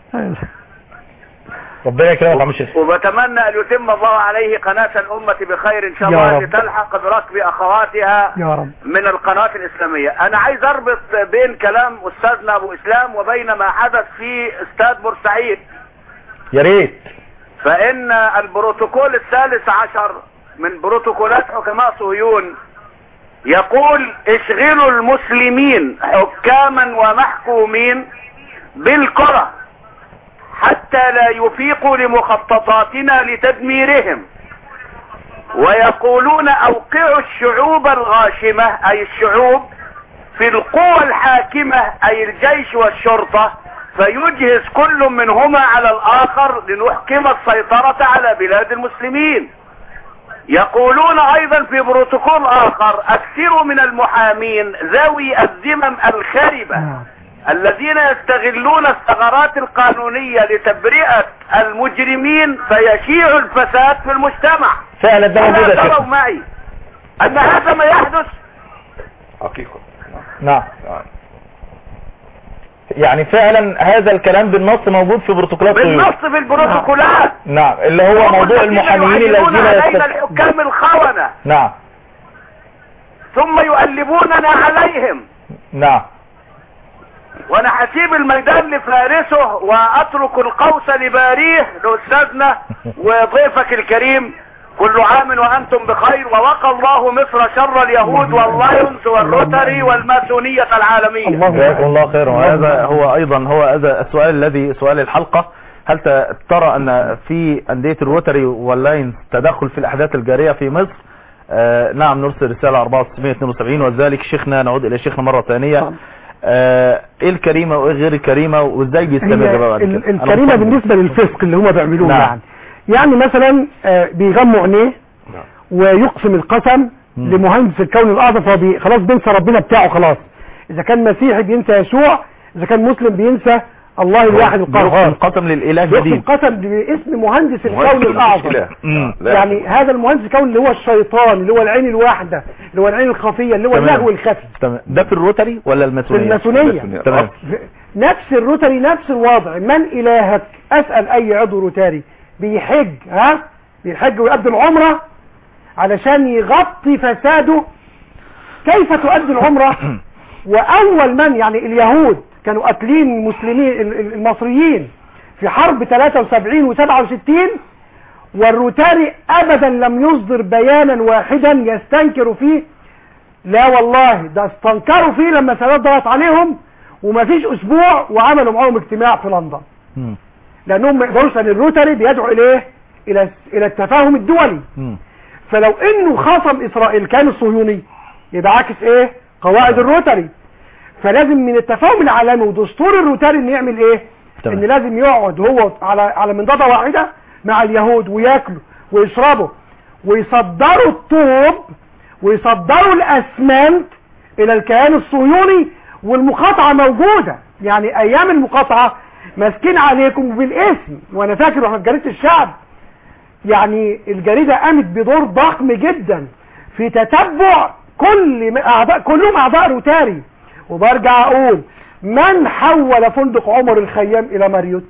ربنا يكرمك يا عم الشيخ وبتمنى أن يتم الله عليه قناة الأمة بخير إن شاء يا الله رب. لتلحق بركب أخواتها يا رب من القناة الإسلامية أنا عايز أربط بين كلام أستاذنا أبو إسلام وبين ما حدث في استاد بورسعيد يا ريت فإن البروتوكول الثالث عشر من بروتوكولات حكماء صهيون يقول اشغلوا المسلمين حكاما ومحكومين بالكرة حتى لا يفيقوا لمخططاتنا لتدميرهم ويقولون اوقعوا الشعوب الغاشمة اي الشعوب في القوى الحاكمة اي الجيش والشرطة فيجهز كل منهما على الاخر لنحكم السيطرة على بلاد المسلمين يقولون ايضا في بروتوكول اخر اكثروا من المحامين ذوي الذمم الخربة نعم. الذين يستغلون الثغرات القانونية لتبرئة المجرمين فيشيع الفساد في المجتمع فعلا ده موجود ألا يا تروا شيخ معي ان هذا ما يحدث حقيقة نعم نعم. يعني فعلا هذا الكلام بالنص موجود في بروتوكولات بالنص طيور في البروتوكولات نعم اللي هو هم موضوع الذين المحامين يعينون الذين علينا يست... الحكام الخونة نعم ثم يؤلبوننا عليهم نعم وانا هسيب الميدان لفارسه واترك القوس لباريه لاستاذنا وضيفك الكريم كل عام وانتم بخير ووقى الله مصر شر اليهود واللايونز والروتري والماسونية العالمية الله جزاكم الله خيرا وهذا هو ايضا هو هذا السؤال الذي سؤال الحلقة هل ت- ترى ان في اندية الروتري واللاينز تدخل في الاحداث الجارية في مصر آه نعم نرسل رسالة 4972 وذلك شيخنا نعود الى شيخنا مرة ثانية طبعا. آه ايه الكريمة وايه غير الكريمة وازاي بيستمر هي بقى بعد ال- كده أنا الكريمة مطمن. بالنسبة للفسق اللي هما بيعملوه نعم. يعني يعني مثلا آه، بيغموا عينيه نعم. ويقسم القسم مم. لمهندس الكون الاعظم فهو بي- خلاص بينسى ربنا بتاعه خلاص اذا كان مسيحي بينسى يسوع اذا كان مسلم بينسى الله الواحد القهار انقسم للاله يقسم جديد قسم باسم مهندس الكون مهندس الاعظم المشكلة. مم. لا. يعني هذا المهندس الكون اللي هو الشيطان اللي هو العين الواحدة اللي هو العين الخفية اللي هو تمام. اللهو الخفي تمام ده في الروتري ولا في الماسونيه الماسونية تمام نفس الروتري نفس الوضع من الهك اسأل اي عضو روتاري بيحج ها بيحج ويقدم العمرة علشان يغطي فساده كيف تؤدي العمرة واول من يعني اليهود كانوا قاتلين المسلمين ال- ال- المصريين في حرب 73 و67 والروتاري ابدا لم يصدر بيانا واحدا يستنكر فيه لا والله ده استنكروا فيه لما السادات ضغط عليهم ومفيش اسبوع وعملوا معاهم اجتماع في لندن مم. لانهم ما يقدروش لان الروتري بيدعو اليه الى الى التفاهم الدولي مم. فلو انه خصم اسرائيل كان الصهيوني يبقى عكس ايه قواعد الروتري فلازم من التفاهم العالمي ودستور الروتري انه يعمل ايه تمام. ان لازم يقعد هو على على منضده واحده مع اليهود وياكلوا ويشربوا ويصدروا الطوب ويصدروا الاسمنت الى الكيان الصهيوني والمقاطعه موجوده يعني ايام المقاطعه ماسكين عليكم بالاسم وانا فاكر واحنا في جريده الشعب يعني الجريدة قامت بدور ضخم جدا في تتبع كل م- أعضاء كلهم أعضاء روتاري وبرجع أقول من حول فندق عمر الخيام إلى ماريوت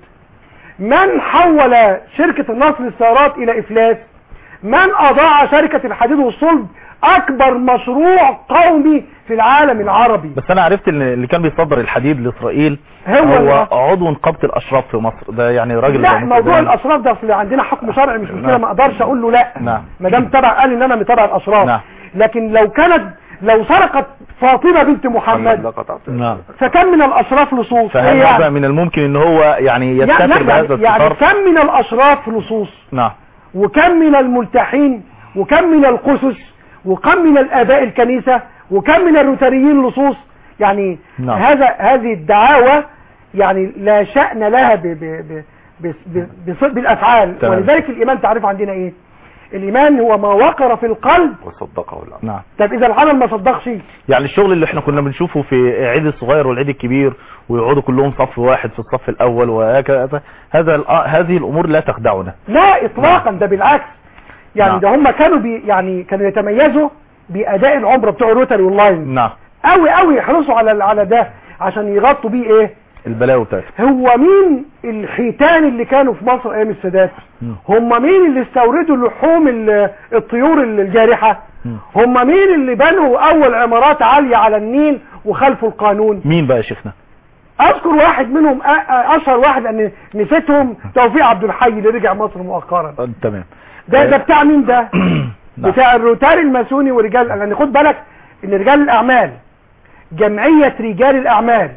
من حول شركة النصر للسيارات إلى إفلاس من أضاع شركة الحديد والصلب أكبر مشروع قومي في العالم العربي بس انا عرفت ان اللي كان بيصدر الحديد لاسرائيل هو هو اللي- عضو نقابه الاشراف في مصر ده يعني راجل لا يعني موضوع كده- الاشراف ده اصل عندنا حكم شرعي مش مشكله نعم. ما اقدرش اقول له لا نعم. ما دام تبع قال ان انا متابع الاشراف نعم. لكن لو كانت لو سرقت فاطمه بنت محمد لا قطعت نعم فكم من الاشراف لصوص فهل إيه هذا يعني؟ من الممكن ان هو يعني يعني, يستثر بهذا يعني, يعني التصرف كم من الاشراف لصوص نعم وكم من الملتحين وكم من القسس وكم من الاباء الكنيسة وكم من الروتاريين لصوص يعني نعم. هذا هذه الدعاوى يعني لا شأن لها ب ب ب ب ب بص- بالافعال تمام. ولذلك الايمان تعرف عندنا ايه الايمان هو ما وقر في القلب وصدقه الامر نعم طب اذا العمل ما صدقش يعني الشغل اللي احنا كنا بنشوفه في عيد الصغير والعيد الكبير ويقعدوا كلهم صف واحد في الصف الاول وهكذا هذا الأ- هذه الامور لا تخدعنا لا اطلاقا ده بالعكس يعني نعم. ده هم كانوا بي يعني كانوا يتميزوا باداء العمره بتوع روتاري اونلاين نعم قوي قوي يحرصوا على على ده عشان يغطوا بيه ايه البلاوي بتاعتها هو مين الحيتان اللي كانوا في مصر ايام السادات مم. هم مين اللي استوردوا لحوم ال- الطيور الجارحة مم. هم مين اللي بنوا اول عمارات عالية على النيل وخلفوا القانون مين بقى يا شيخنا اذكر واحد منهم أ- أ- اشهر واحد ان نسيتهم توفيق عبد الحي اللي رجع مصر مؤخرا آه، تمام ده ده بتاع مين ده نعم. بتاع الروتاري الماسوني ورجال يعني خد بالك ان رجال الاعمال جمعية رجال الاعمال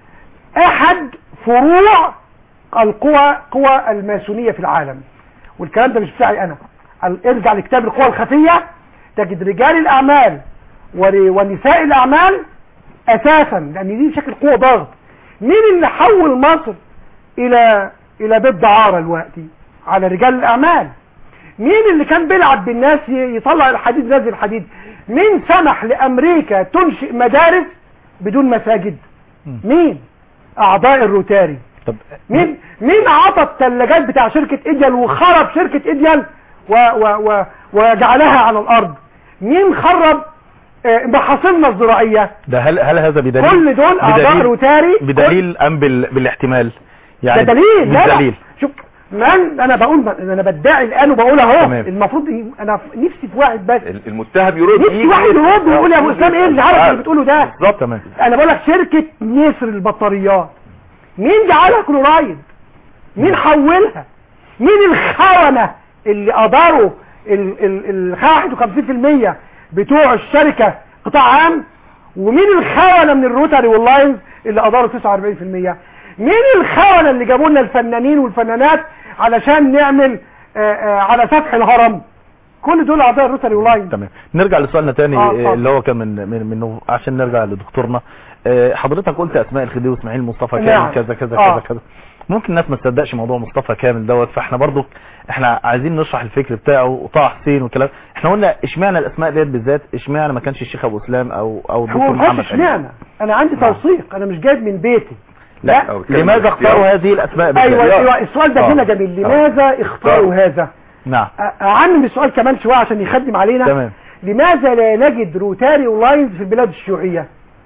احد فروع القوى قوى الماسونية في العالم والكلام ده مش بتاعي انا ال- ارجع لكتاب القوى الخفية تجد رجال الاعمال ور- ونساء الاعمال اساسا لان دي شكل قوة ضغط مين اللي حول مصر الى الى بيت دعارة دلوقتي على رجال الاعمال مين اللي كان بيلعب بالناس ي- يطلع الحديد نازل الحديد مين سمح لامريكا تنشئ مدارس بدون مساجد مين اعضاء الروتاري طب مين مين عطى الثلاجات بتاع شركة ايديال وخرب شركة ايديال و و و وجعلها على الارض مين خرب آه، محاصيلنا الزراعية ده هل هل هذا بدليل كل دول اعضاء بدليل روتاري بدليل ام بال... بالاحتمال يعني ده دليل لا بالدليل لا شوف من انا بقول انا بدعي الان وبقول اهو تمام. المفروض ي- انا ف- نفسي في واحد بس المتهم يرد نفسي واحد يرد ويقول يا ابو اسلام ايه اللي عارف اللي بتقوله ده بالظبط تمام انا بقول لك شركة نسر البطاريات مين جعلها كلورايد مين حولها مين الخونة اللي اداروا ال ال ال 51% بتوع الشركة قطاع عام ومين الخونة من الروتاري واللاينز اللي اداروا 49% مين الخونة اللي جابوا لنا الفنانين والفنانات علشان نعمل آآ آآ على سطح الهرم كل دول اعضاء الروتاري واللاينز تمام نرجع لسؤالنا تاني آه، آه اتفضل. اللي هو كان من من منه عشان نرجع لدكتورنا آه، حضرتك قلت اسماء الخديوي واسماعيل مصطفى كامل نعم. كذا كذا آه. كذا كذا ممكن الناس ما تصدقش موضوع مصطفى كامل دوت فاحنا برضو احنا عايزين نشرح الفكر بتاعه وطه حسين والكلام احنا قلنا اشمعنى الاسماء ديت بالذات اشمعنى ما كانش الشيخ ابو اسلام او او هو الدكتور ما محمد قالش علي اشمعنى انا عندي نعم. توثيق انا مش جايب من بيتي لا. أو بتكلم لماذا بالاختيار. اختاروا هذه الاسماء بالذات؟ ايوه ايوه السؤال ده آه. هنا جميل لماذا اختاروا هذا نعم أ- اعمم السؤال كمان شويه عشان يخدم علينا تمام لماذا لا نجد روتاري ولاينز في البلاد الشيوعيه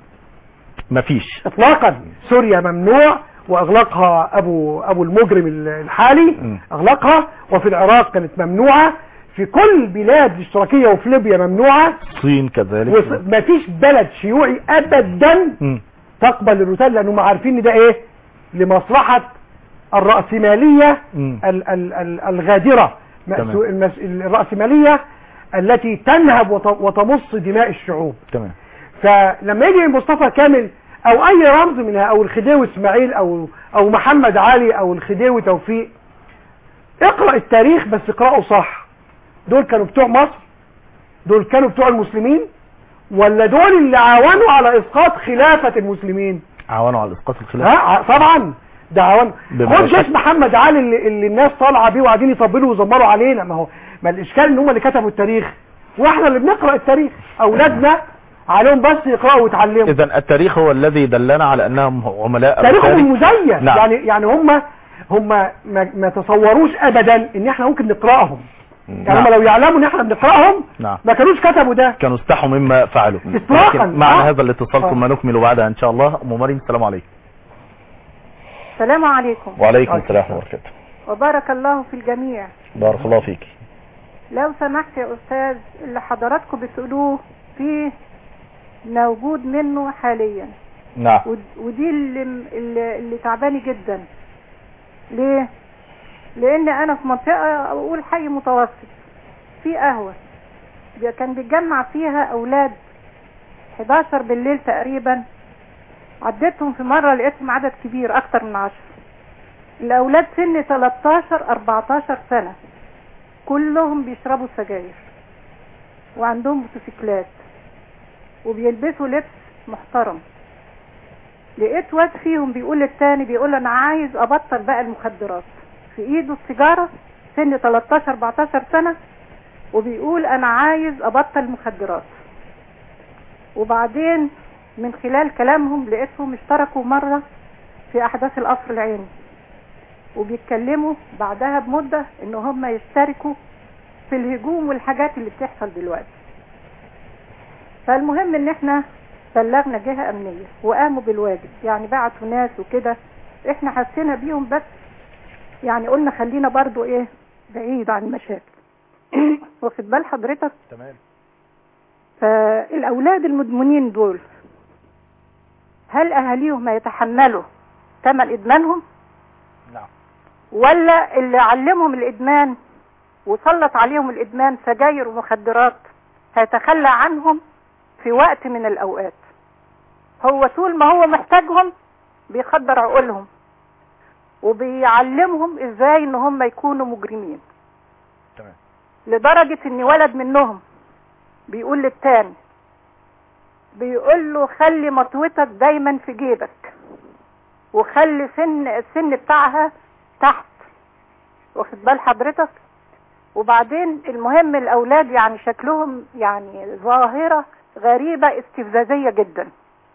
مفيش اطلاقا سوريا ممنوع واغلقها ابو ابو المجرم الحالي م. اغلقها وفي العراق كانت ممنوعه في كل بلاد الاشتراكيه وفي ليبيا ممنوعه الصين كذلك وما فيش بلد شيوعي ابدا مم. تقبل الروتال لانهم عارفين ان ده ايه لمصلحه الرأسمالية مم. ال- ال- ال- الغادرة تمام. مأسو- المس- الرأسمالية التي تنهب وت- وتمص دماء الشعوب تمام فلما يجي مصطفى كامل او اي رمز منها او الخديوي اسماعيل او او محمد علي او الخديوي توفيق اقرأ التاريخ بس اقرأه صح دول كانوا بتوع مصر دول كانوا بتوع المسلمين ولا دول اللي عاونوا على اسقاط خلافة المسلمين عاونوا على اسقاط الخلاف ها ع- طبعا ده عوان بما خد شك. جيش محمد علي اللي, اللي الناس طالعه بيه وقاعدين يطبلوا ويزمروا علينا ما هو ما الاشكال ان هم اللي كتبوا التاريخ واحنا اللي بنقرا التاريخ اولادنا عليهم بس يقراوا ويتعلموا اذا التاريخ هو الذي دلنا على انهم عملاء تاريخهم الروتاري. مزين نعم. يعني يعني هم هم ما, ما تصوروش ابدا ان احنا ممكن نقراهم يعني هم نعم. لو يعلموا ان احنا بنقراهم نعم ما كانوش كتبوا ده كانوا استحوا مما فعلوا إطلاقاً. لكن معنا آه. هذا الاتصال آه. ثم نكمل بعدها ان شاء الله ام مريم السلام عليكم السلام عليكم وعليكم السلام وبركاته وبارك الله في الجميع بارك الله فيك لو سمحت يا أستاذ اللي حضراتكم بتقولوه فيه موجود منه حاليا نعم ود- ودي اللي, اللي, اللي تعباني جدا ليه لان انا في منطقة اقول حي متوسط في قهوة بي- كان بيتجمع فيها اولاد 11 بالليل تقريبا عديتهم في مرة لقيتهم عدد كبير اكتر من 10 الاولاد سن 13 14 سنة كلهم بيشربوا سجاير وعندهم موتوسيكلات وبيلبسوا لبس محترم لقيت واد فيهم بيقول للتاني بيقول انا عايز ابطل بقى المخدرات في ايده السيجارة سن 13 14 سنة وبيقول انا عايز ابطل المخدرات وبعدين من خلال كلامهم لقيتهم اشتركوا مرة في احداث القصر العيني وبيتكلموا بعدها بمدة ان هم يشتركوا في الهجوم والحاجات اللي بتحصل دلوقتي فالمهم ان احنا بلغنا جهة امنية وقاموا بالواجب يعني بعتوا ناس وكده احنا حسينا بيهم بس يعني قلنا خلينا برضو ايه بعيد عن المشاكل واخد بال حضرتك تمام فالاولاد المدمنين دول هل اهاليهم هيتحملوا ثمن ادمانهم نعم ولا اللي علمهم الادمان وسلط عليهم الادمان سجاير ومخدرات هيتخلى عنهم في وقت من الاوقات هو طول ما هو محتاجهم بيخدر عقولهم وبيعلمهم ازاي ان هم يكونوا مجرمين تمام لدرجة ان ولد منهم بيقول للتاني بيقول له خلي مطوتك دايما في جيبك وخلي سن السن بتاعها تحت واخد بال حضرتك وبعدين المهم الاولاد يعني شكلهم يعني ظاهرة غريبة استفزازية جدا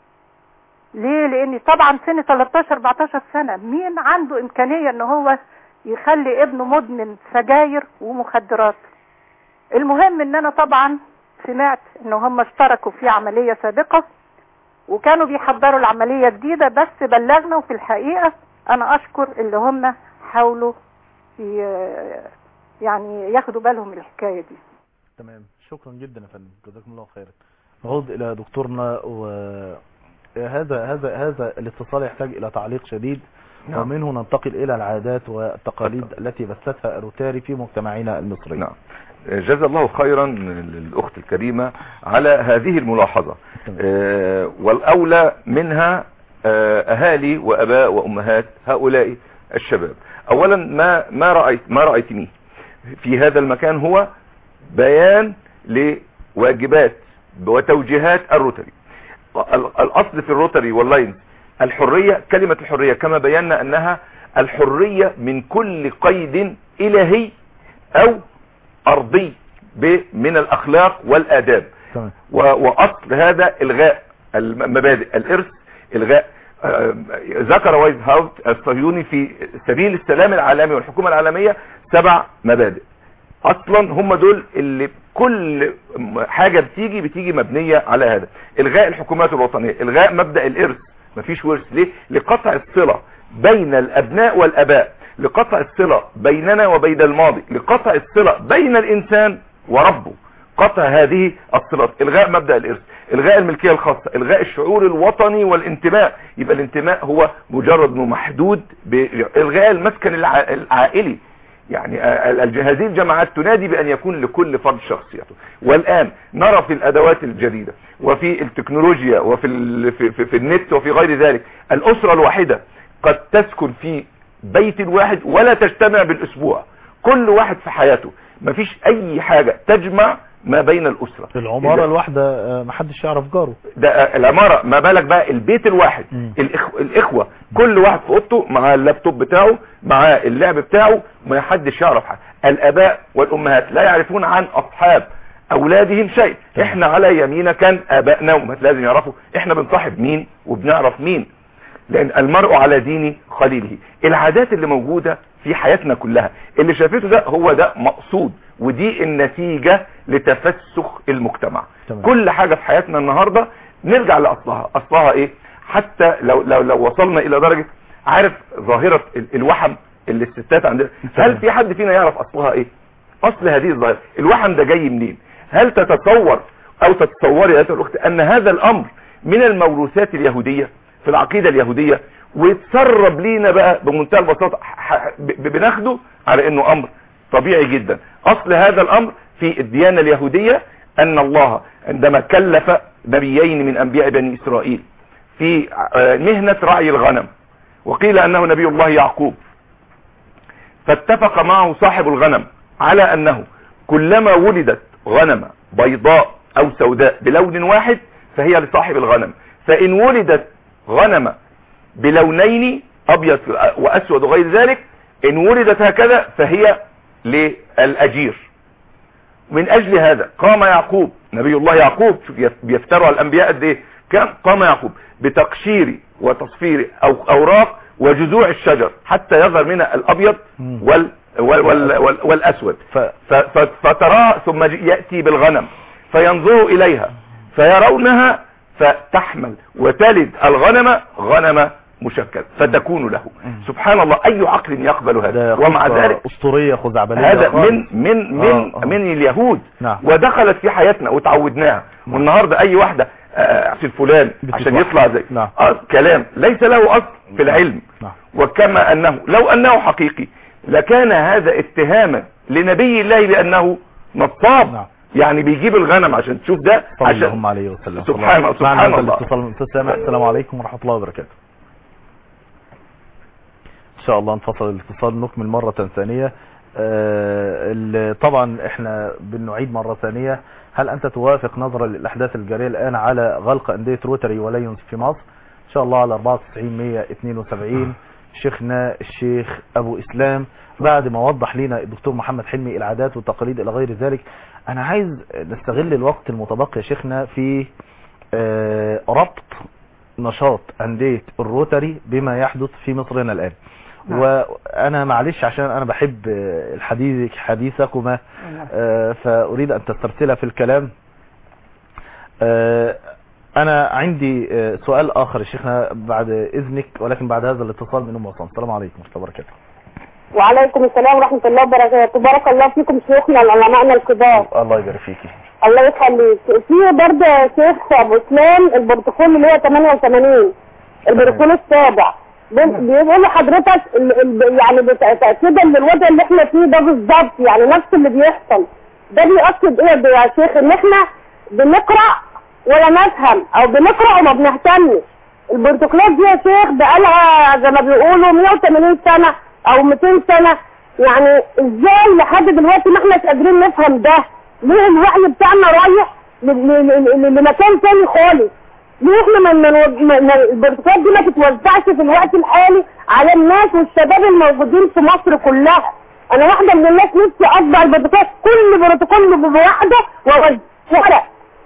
ليه لان طبعا سن 13 14 سنة مين عنده امكانية ان هو يخلي ابنه مدمن سجاير ومخدرات المهم ان انا طبعا سمعت ان هم اشتركوا في عملية سابقة وكانوا بيحضروا العملية جديدة بس بلغنا وفي الحقيقة انا اشكر اللي هم حاولوا ي- يعني ياخدوا بالهم من الحكاية دي تمام شكرا جدا يا فندم جزاكم الله خيرا نعود الى دكتورنا و هذا هذا هذا الاتصال يحتاج الى تعليق شديد نعم. ومنه ننتقل الى العادات والتقاليد التي بثتها الروتاري في مجتمعنا المصري نعم جزا الله خيرا للأخت الكريمة على هذه الملاحظة تمام. آه، والأولى منها آه، أهالي وأباء وأمهات هؤلاء الشباب أولا ما ما رأيت ما رأيتنيه في هذا المكان هو بيان لواجبات وتوجيهات الروتري ال- الأصل في الروتري واللاينز الحرية كلمة الحرية كما بينا أنها الحرية من كل قيد إلهي أو أرضي ب- من الأخلاق والآداب تمام و- وأصل هذا إلغاء المبادئ الإرث إلغاء آه، ذكر وايز هاوت الصهيوني في سبيل السلام العالمي والحكومة العالمية سبع مبادئ اصلا هم دول اللي كل حاجة بتيجي بتيجي مبنية على هذا الغاء الحكومات الوطنية الغاء مبدأ الارث مفيش ورث ليه لقطع الصلة بين الابناء والاباء لقطع الصلة بيننا وبين الماضي لقطع الصلة بين الانسان وربه قطع هذه الصلات الغاء مبدأ الارث الغاء الملكية الخاصة الغاء الشعور الوطني والانتماء يبقى الانتماء هو مجرد انه محدود بالغاء المسكن الع- العائلي يعني ال- ال- هذه الجماعات تنادي بأن يكون لكل فرد شخصيته والآن نرى في الأدوات الجديدة وفي التكنولوجيا وفي ال- في, في, في النت وفي غير ذلك الأسرة الواحدة قد تسكن في بيت واحد ولا تجتمع بالأسبوع كل واحد في حياته مفيش أي حاجة تجمع ما بين الأسرة العمارة إذا- الواحدة آه، محدش يعرف جاره ده العمارة ما بالك بقى البيت الواحد مم. الإخ... الإخوة كل واحد في أوضته مع اللابتوب بتاعه مع اللعب بتاعه ما حدش يعرف حاجة الآباء والأمهات لا يعرفون عن أصحاب أولادهم شيء تمام. إحنا على يمينة كان آبائنا وأمهات لازم يعرفوا إحنا بنصاحب مين وبنعرف مين لأن المرء على دين خليله العادات اللي موجودة في حياتنا كلها اللي شافته ده هو ده مقصود ودي النتيجة لتفسخ المجتمع تمام. كل حاجة في حياتنا النهاردة نرجع لأصلها أصلها إيه حتى لو, لو, لو وصلنا إلى درجة عارف ظاهرة ال- الوحم اللي الستات عندنا هل في حد فينا يعرف أصلها إيه أصل هذه الظاهرة الوحم ده جاي منين هل تتصور أو تتصوري يا أيتها الأخت أن هذا الأمر من الموروثات اليهودية في العقيدة اليهودية ويتسرب لينا بقى بمنتهى البساطة ح- ح- ب- بناخده على انه امر طبيعي جدا اصل هذا الامر في الديانة اليهودية ان الله عندما كلف نبيين من انبياء بني اسرائيل في آه، مهنة رعي الغنم وقيل انه نبي الله يعقوب فاتفق معه صاحب الغنم على انه كلما ولدت غنمة بيضاء او سوداء بلون واحد فهي لصاحب الغنم فان ولدت غنمة بلونين ابيض واسود وغير ذلك ان ولدت هكذا فهي للاجير من اجل هذا قام يعقوب نبي الله يعقوب شوف يف- بيفتروا على الانبياء قد ايه كان قام يعقوب بتقشير وتصفير او اوراق وجذوع الشجر حتى يظهر منها الابيض مم. وال وال وال وال والاسود ف... ف- ف- فتراه ثم ج- يأتي بالغنم فينظروا إليها فيرونها فتحمل وتلد الغنم غنم مشكل فتكون له سبحان الله أي عقل يقبل هذا ده ومع قصة ذلك أسطورية خزعبلية هذا خالص. من من من آه، آه. من اليهود نعم. ودخلت في حياتنا وتعودناها والنهارده اي واحده آه، عشان فلان عشان بتتوحد. يطلع زي نعم. آه، كلام ليس له اصل في العلم نعم. وكما انه لو انه حقيقي لكان هذا اتهاما لنبي الله بانه نصاب نعم. يعني بيجيب الغنم عشان تشوف ده صلى عشان اللهم عليه وسلم سبحان معنا سبحان هذا الله الاتصال من أستاذ سامح السلام عليكم ورحمة الله وبركاته ان شاء الله نفصل الاتصال نكمل مرة ثانية آه، ال- طبعا احنا بنعيد مرة ثانية هل انت توافق نظرا للاحداث الجارية الان على غلق اندية روتري وليونز في مصر ان شاء الله على 94 172 شيخنا الشيخ ابو اسلام بعد ما وضح لنا الدكتور محمد حلمي العادات والتقاليد الى غير ذلك انا عايز نستغل الوقت المتبقي يا شيخنا في آه، ربط نشاط أندية الروتري بما يحدث في مصرنا الآن نعم. وأنا معلش عشان أنا بحب آه، الحديث حديثكما آه، فأريد أن تسترسل في الكلام آه، أنا عندي آه، سؤال آخر يا شيخنا بعد إذنك ولكن بعد هذا الاتصال من أم وصام السلام عليكم ورحمة الله وبركاته وعليكم السلام ورحمة الله وبركاته بارك الله فيكم شيوخنا العلماء الكبار الله يبارك فيكي الله يخليك في برضه يا شيخ ابو اسلام البروتوكول اللي هو 88 البروتوكول السابع بي- بيقول لحضرتك ال- ال- يعني بت- تاكيدا للوضع اللي احنا فيه ده بالظبط يعني نفس اللي بيحصل ده بيأكد ايه ده يا شيخ ان احنا بنقرا ولا نفهم او بنقرا وما بنهتمش البروتوكولات دي يا شيخ بقالها زي ما بيقولوا 180 سنه او 200 سنه يعني ازاي لحد دلوقتي ما احناش قادرين نفهم ده ليه الوعي بتاعنا رايح ل- ل- ل- ل- لمكان تاني خالص ليه احنا ما ما- ما- ما- البروتوكولات دي ما تتوزعش في الوقت الحالي على الناس والشباب الموجودين في مصر كلها انا واحده من الناس نفسي اطبع البروتوكولات كل بروتوكول بواحده وورق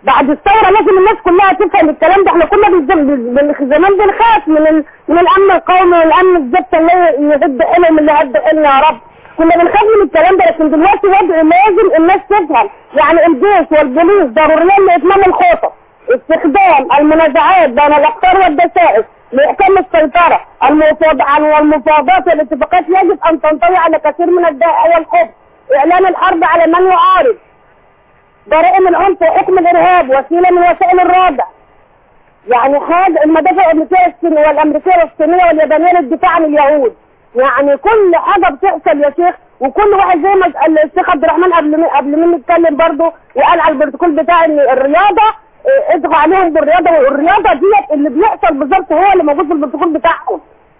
بعد الثوره لازم الناس كلها تفهم الكلام ده احنا كنا بنز- بن- زمان بنخاف من ال... من الامن القومي من الامن الزبط اللي يهد حيلهم اللي هد حيلنا يا رب كنا بنخاف من الكلام ده لكن دلوقتي وضع لازم الناس تفهم يعني الجيش والبوليس ضروريين لاتمام الخطط استخدام المنازعات بين الافكار والدسائس لاحكام السيطره المفاض- والمفاوضات والاتفاقات يجب ان تنطوي على كثير من الدائع والخبث اعلان الحرب على من يعارض جرائم العنف وحكم الارهاب وسيله من وسائل الردع يعني حاجه المدافع الامريكيه الصينيه والامريكيه والصينيه واليابانيه للدفاع عن اليهود يعني كل حاجه بتحصل يا شيخ وكل واحد زي ما قال الشيخ عبد الرحمن قبل من قبل مني اتكلم برضه وقال على البروتوكول بتاع ان الرياضه اه، ادعوا عليهم بالرياضه والرياضه ديت اللي بيحصل بالظبط هو اللي موجود في البروتوكول بتاعهم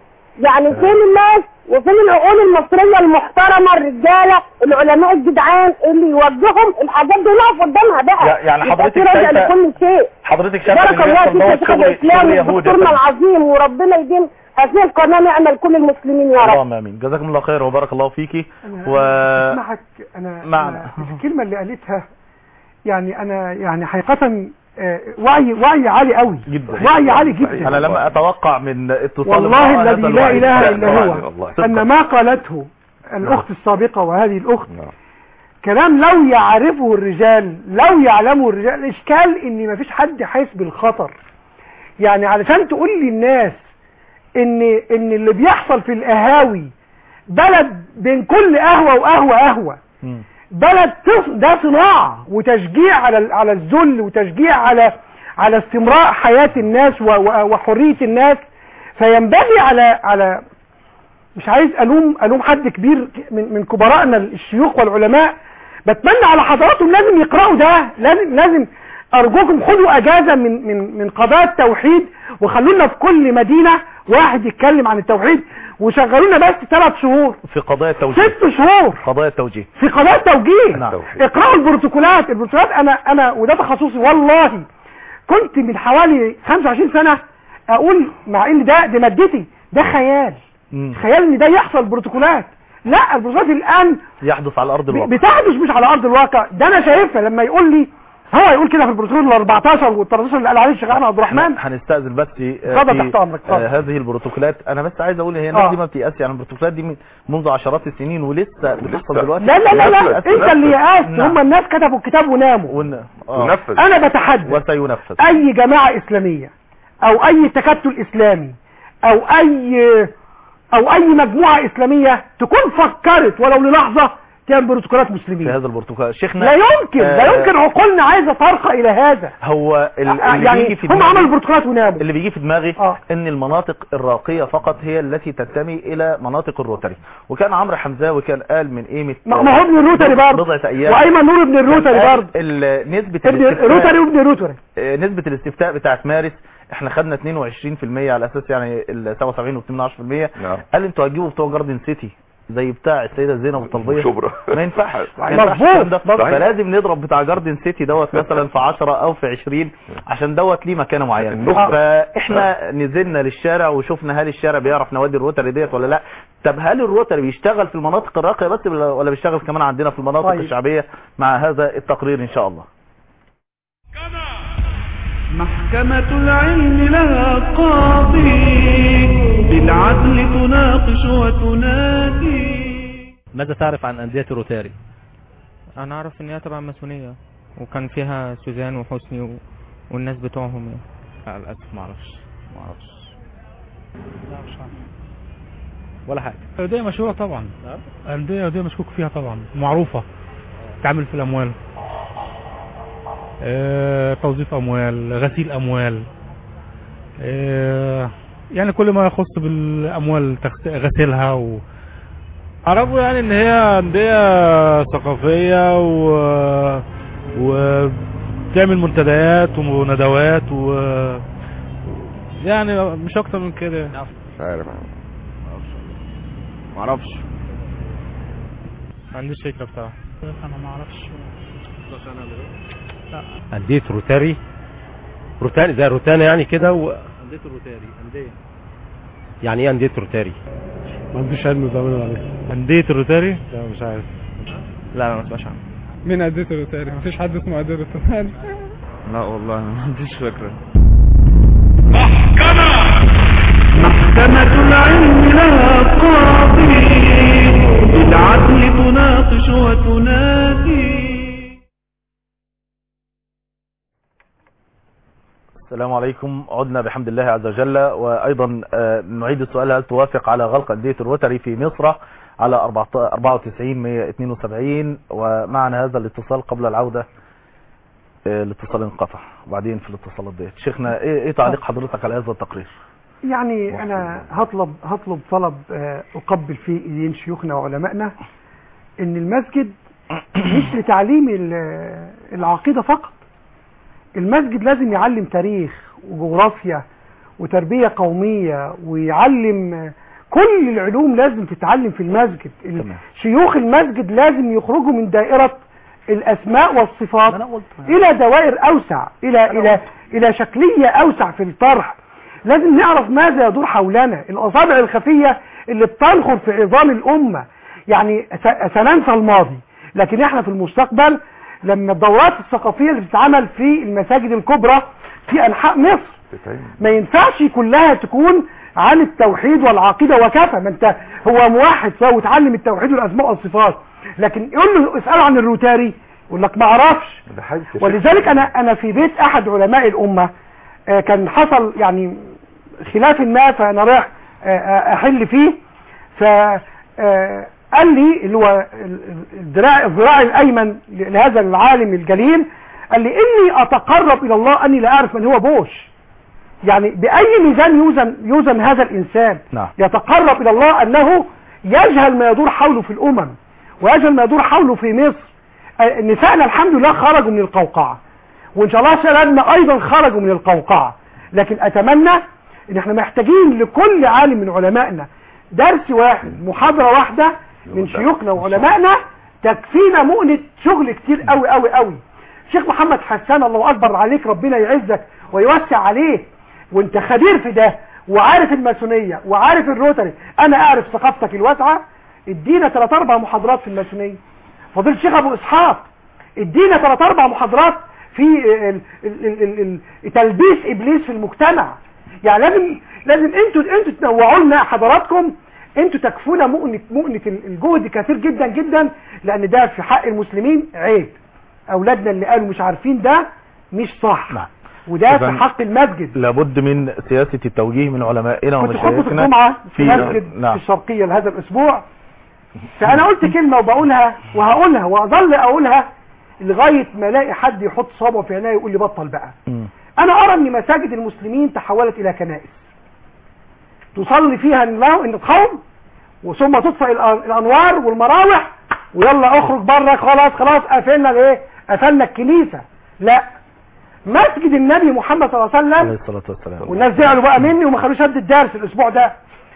يعني فين الناس وفين العقول المصريه المحترمه الرجاله العلماء الجدعان اللي يوجههم الحاجات دي نقف قدامها بقى يع- يعني يبقى حضرتك في رجع شايفة- لكل شيء حضرتك شايفه بارك اللي الله بيحصل فيك دوت يا شيخ شغل الاسلام شغل يهود ودكتورنا العظيم وربنا يديم هذه القناه نعمه لكل المسلمين يا رب اللهم امين جزاكم الله خير وبارك الله فيكي أنا و اسمعك انا معنا. أنا الكلمه اللي قالتها يعني انا يعني حقيقه آه، وعي وعي عالي قوي جدا وعي عالي جدا انا لم اتوقع من اتصال والله المرأة هذا الذي لا الوعي. اله الا هو والله. ان ما قالته الاخت السابقه وهذه الاخت نعم. كلام لو يعرفه الرجال لو يعلمه الرجال الاشكال ان مفيش حد حاسس بالخطر يعني علشان تقول للناس ان ان اللي بيحصل في القهاوي بلد بين كل قهوه وقهوه قهوه مم. بلد تص- ده صناعة وتشجيع على ال- على الذل وتشجيع على على استمراء حياة الناس و- و- وحرية الناس فينبغي على على مش عايز الوم الوم حد كبير من من كبرائنا الشيوخ والعلماء بتمنى على حضراتهم لازم يقرأوا ده لازم لازم ارجوكم خدوا اجازة من من من قضايا التوحيد وخلونا في كل مدينة واحد يتكلم عن التوحيد وشغلونا بس ثلاث شهور في قضايا التوجيه ست شهور قضايا التوجيه في قضايا التوجيه نعم. اقرأوا البروتوكولات البروتوكولات انا انا وده تخصصي والله كنت من حوالي 25 سنة اقول مع ان ده دي مادتي ده خيال مم. خيال ان ده يحصل بروتوكولات لا البروتوكولات الان يحدث على ارض الواقع بتحدث مش على ارض الواقع ده انا شايفها لما يقول لي هو يقول كده في البروتوكول ال 14 وال 13 اللي قال عليه الشيخ احمد عبد الرحمن هن- هنستأذن بس آه، اتفضل في تحت أمرك، اتفضل. آه، هذه البروتوكولات انا بس عايز اقول هي الناس آه. دي ما بتيأس يعني البروتوكولات دي من منذ عشرات السنين ولسه بتحصل دلوقتي لا لا لا لا نفذ- انت اللي يأست نعم. هم الناس كتبوا الكتاب وناموا ون... آه. ينفذ انا بتحدى وسينفذ اي جماعة اسلامية او اي تكتل اسلامي او اي او اي مجموعة اسلامية تكون فكرت ولو للحظة تعمل بروتوكولات في مسلمين هذا البروتوكول شيخنا لا يمكن لا آه، يمكن عقولنا عايزة ترقى الى هذا هو ال- آه، اللي يعني بيجي في هم دماغي عملوا البروتوكولات وناموا اللي بيجي في دماغي آه. ان المناطق الراقية فقط هي التي تنتمي الى مناطق الروتري وكان عمرو حمزاوي كان قال من قيمة ما ما هو ابن الروتري برضه بضعة ايام وايمن نور ابن الروتري كان قال برضه ال- نسبة ابن الاستفتاء- الروتري وابن الروتري آه، نسبة الاستفتاء بتاعت مارس احنا خدنا 22% على اساس يعني ال 77 و18% نعم. قال انتوا هتجيبوا بتوع جاردن سيتي زي بتاع السيدة زينب الطلبية وشبرا. ما ينفعش ما مظبوط. ينفعش الكلام ده. صحيح. فلازم نضرب بتاع جاردن سيتي دوت مثلا في 10 او في 20 عشان دوت ليه مكانه معينه النخبة. فاحنا نزلنا للشارع وشفنا هل الشارع بيعرف نوادي الروتري ديت ولا لا طب هل الروتري بيشتغل في المناطق الراقيه بس ولا ولا بيشتغل كمان عندنا في المناطق طيب. الشعبيه مع هذا التقرير ان شاء الله محكمة العلم لها قاضي بالعدل تناقش وتنادي ماذا تعرف عن أندية الروتاري؟ انا اعرف ان هي تبع الماسونيه وكان فيها سوزان وحسني و... والناس بتوعهم يعني لا للأسف ما أعرفش ما أعرفش ولا حاجة أندية مشهورة طبعا أندية أندية مشكوك فيها طبعا معروفة تعمل في الأموال آه، توظيف أموال غسيل أموال آه، يعني كل ما يخص بالأموال تغس- غسيلها و أعرفه يعني إن هي أندية ثقافية و وبتعمل منتديات وندوات و يعني مش أكتر من كده يعني. مش عارف ما أعرفش ما عنديش فكره بصراحه أنا ما أعرفش أندية روتاري روتاري زي روتانا يعني كده و... أندية الروتاري أندية يعني ايه أندية روتاري ما عنديش علم بأمانة عليه أندية الروتاري؟ لا مش عارف لا لا ما اسمعش عنها مين أندية الروتاري؟ مفيش حد اسمه أندية الروتاري لا والله ما عنديش فكرة محكمة العلم لها قاضي بالعدل تناقش وتنادي السلام عليكم عدنا بحمد الله عز وجل وأيضا آه، نعيد السؤال هل توافق على غلق أندية الروتري في مصر على 94 172 ومعنا هذا الاتصال قبل العودة آه، الاتصال انقطع وبعدين في الاتصالات ديت شيخنا ايه إيه تعليق حضرتك على هذا التقرير يعني انا هطلب هطلب طلب آه، اقبل فيه ايدين شيوخنا وعلمائنا ان المسجد مش لتعليم ال- العقيدة فقط المسجد لازم يعلم تاريخ وجغرافيا وتربية قومية ويعلم آه، كل العلوم لازم تتعلم في المسجد ال- تمام. شيوخ المسجد لازم يخرجوا من دائرة الاسماء والصفات أنا قلت الى دوائر اوسع الى الى الى شكليه اوسع في الطرح لازم نعرف ماذا يدور حولنا الاصابع الخفيه اللي بتنخر في عظام الامه يعني س- سننسى الماضي لكن احنا في المستقبل لما الدورات الثقافيه اللي بتتعمل في المساجد الكبرى في انحاء مصر ما ينفعش كلها تكون عن التوحيد والعقيده وكفى ما انت هو موحد سواء وتعلم التوحيد والاسماء والصفات لكن يقول له اساله عن الروتاري يقول لك ما اعرفش ده حاجة يا شيخ. ولذلك انا انا في بيت احد علماء الامه آه، كان حصل يعني خلاف ما فانا رايح آه، آه، احل فيه ف آه، قال لي اللي هو ال- ال- الذراع الذراع الايمن لهذا العالم الجليل قال لي اني اتقرب الى الله اني لا اعرف من هو بوش يعني باي ميزان يوزن يوزن هذا الانسان نعم يتقرب الى الله انه يجهل ما يدور حوله في الامم ويجهل ما يدور حوله في مصر آه، نسائنا الحمد لله خرجوا من القوقعة وان شاء الله شبابنا ايضا خرجوا من القوقعة لكن اتمنى ان احنا محتاجين لكل عالم من علمائنا درس واحد محاضرة واحدة من شيوخنا وعلمائنا تكفينا مؤنة شغل كتير قوي قوي قوي شيخ محمد حسان الله اكبر عليك ربنا يعزك ويوسع عليك وانت خبير في ده وعارف الماسونية وعارف الروتري انا اعرف ثقافتك الواسعة ادينا ثلاث اربع محاضرات في الماسونية فضيل الشيخ ابو اسحاق ادينا ثلاث اربع محاضرات في ال- ال- ال- ال- تلبيس ابليس في المجتمع يعني لازم لازم انتوا انتوا تنوعوا لنا حضراتكم انتوا تكفونا مؤنة مؤنة الجهد كثير جدا جدا لان ده في حق المسلمين عيب اولادنا اللي قالوا مش عارفين ده مش صح نعم. وده في إذن حق المسجد لابد من سياسة التوجيه من علمائنا كنت خطبة ومشايخنا الجمعة في في مسجد نعم في الشرقية لهذا الأسبوع فأنا قلت كلمة وبقولها وهقولها وأظل أقولها لغاية ما ألاقي حد يحط صابعه في عينيه يقول لي بطل بقى مم. أنا أرى أن مساجد المسلمين تحولت إلى كنائس تصلي فيها الله إن القوم وثم تطفئ الأ- الأنوار والمراوح ويلا اخرج بره خلاص خلاص قفلنا الايه قفلنا الكنيسة لا مسجد النبي محمد صلى الله عليه وسلم عليه الصلاة والسلام والناس زعلوا بقى مني وما خلوش ادي الدرس الاسبوع ده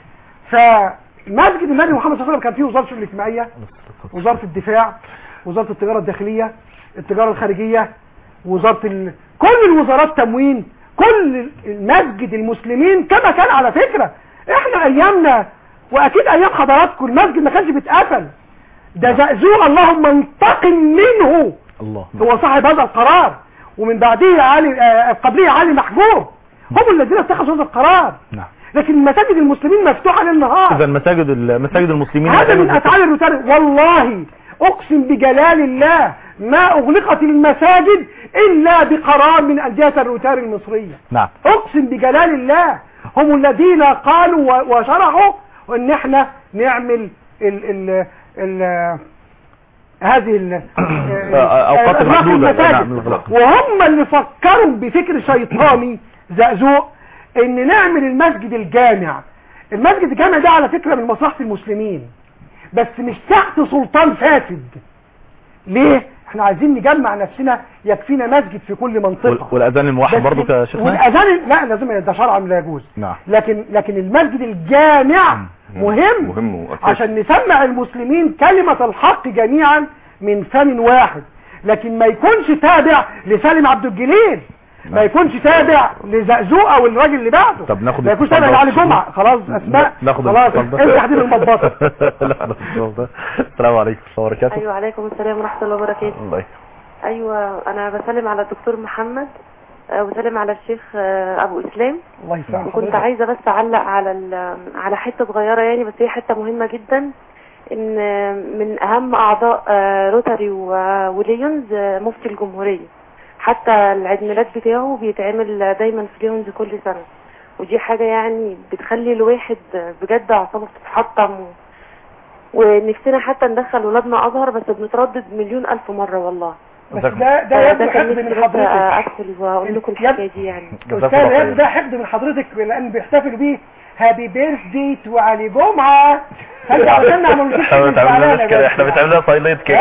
فمسجد النبي محمد صلى الله عليه وسلم كان فيه وزاره الشؤون الاجتماعيه وزاره الدفاع وزاره التجاره الداخليه التجاره الخارجيه وزاره ال... كل الوزارات تموين كل المسجد المسلمين كما كان على فكره احنا ايامنا واكيد ايام حضراتكم المسجد ما كانش بيتقفل ده زقزوق اللهم انتقم منه الله هو صاحب هذا القرار ومن بعده علي آه، قبله علي محجوب هم الذين اتخذوا هذا القرار نعم لكن مساجد المسلمين مفتوحه للنهار اذا مساجد مساجد المسلمين هذا من افعال الروتاري والله اقسم بجلال الله ما اغلقت المساجد الا بقرار من انديه الروتاري المصريه نعم اقسم بجلال الله هم الذين قالوا و- وشرعوا ان احنا نعمل ال ال ال هذه ال أوقات إغلاق محدودة. المساجد. نعم، الإغلاق. وهم اللي فكروا بفكر شيطاني زقزوق ان نعمل المسجد الجامع المسجد الجامع ده على فكرة من مصلحة المسلمين بس مش تحت سلطان فاسد ليه احنا عايزين نجمع نفسنا يكفينا مسجد في كل منطقة وال- والاذان الموحد بس- برضو يا شيخنا والاذان لا لازم ده شرعا لا يجوز نعم لكن لكن المسجد الجامع مهم مهم وأساسي. عشان نسمع المسلمين كلمة الحق جميعا من فم واحد لكن ما يكونش تابع لسالم عبد الجليل ما يكونش تابع لزقزوق او الراجل اللي بعده طب ناخد ما يكونش الاتصال تابع ده. لعلي جمعه خلاص اسماء ناخد خلاص الاتصال ده. انت حديد المضبطه ناخد الاتصال ده. السلام عليكم ورحمة الله وبركاته ايوه عليكم السلام ورحمه الله وبركاته الله يكرمك. ايوه انا بسلم على الدكتور محمد آه، وبسلم على الشيخ آه، ابو اسلام الله يسلمك وكنت حضرتك. عايزه بس اعلق على ال- على حته صغيره يعني بس هي حته مهمه جدا ان من اهم اعضاء آه، روتاري و- وليونز آه، مفتي الجمهوريه حتى العيد ميلاد بتاعه بيتعمل دايما في ليونز كل سنه ودي حاجه يعني بتخلي الواحد بجد اعصابه بتتحطم و... ونفسنا حتى ندخل ولادنا ازهر بس بنتردد مليون الف مره والله بس ده ده يبدو حقد من نفسي بس حضرتك ادخل واقول لكم الحكايه دي يعني استاذ يبدو ده حقد من حضرتك لان بيحتفل بيه هابي بيرثدي تو علي جمعه فانت عشان ما نجيبش احنا بنعملها كده احنا بنعملها سايلنت كده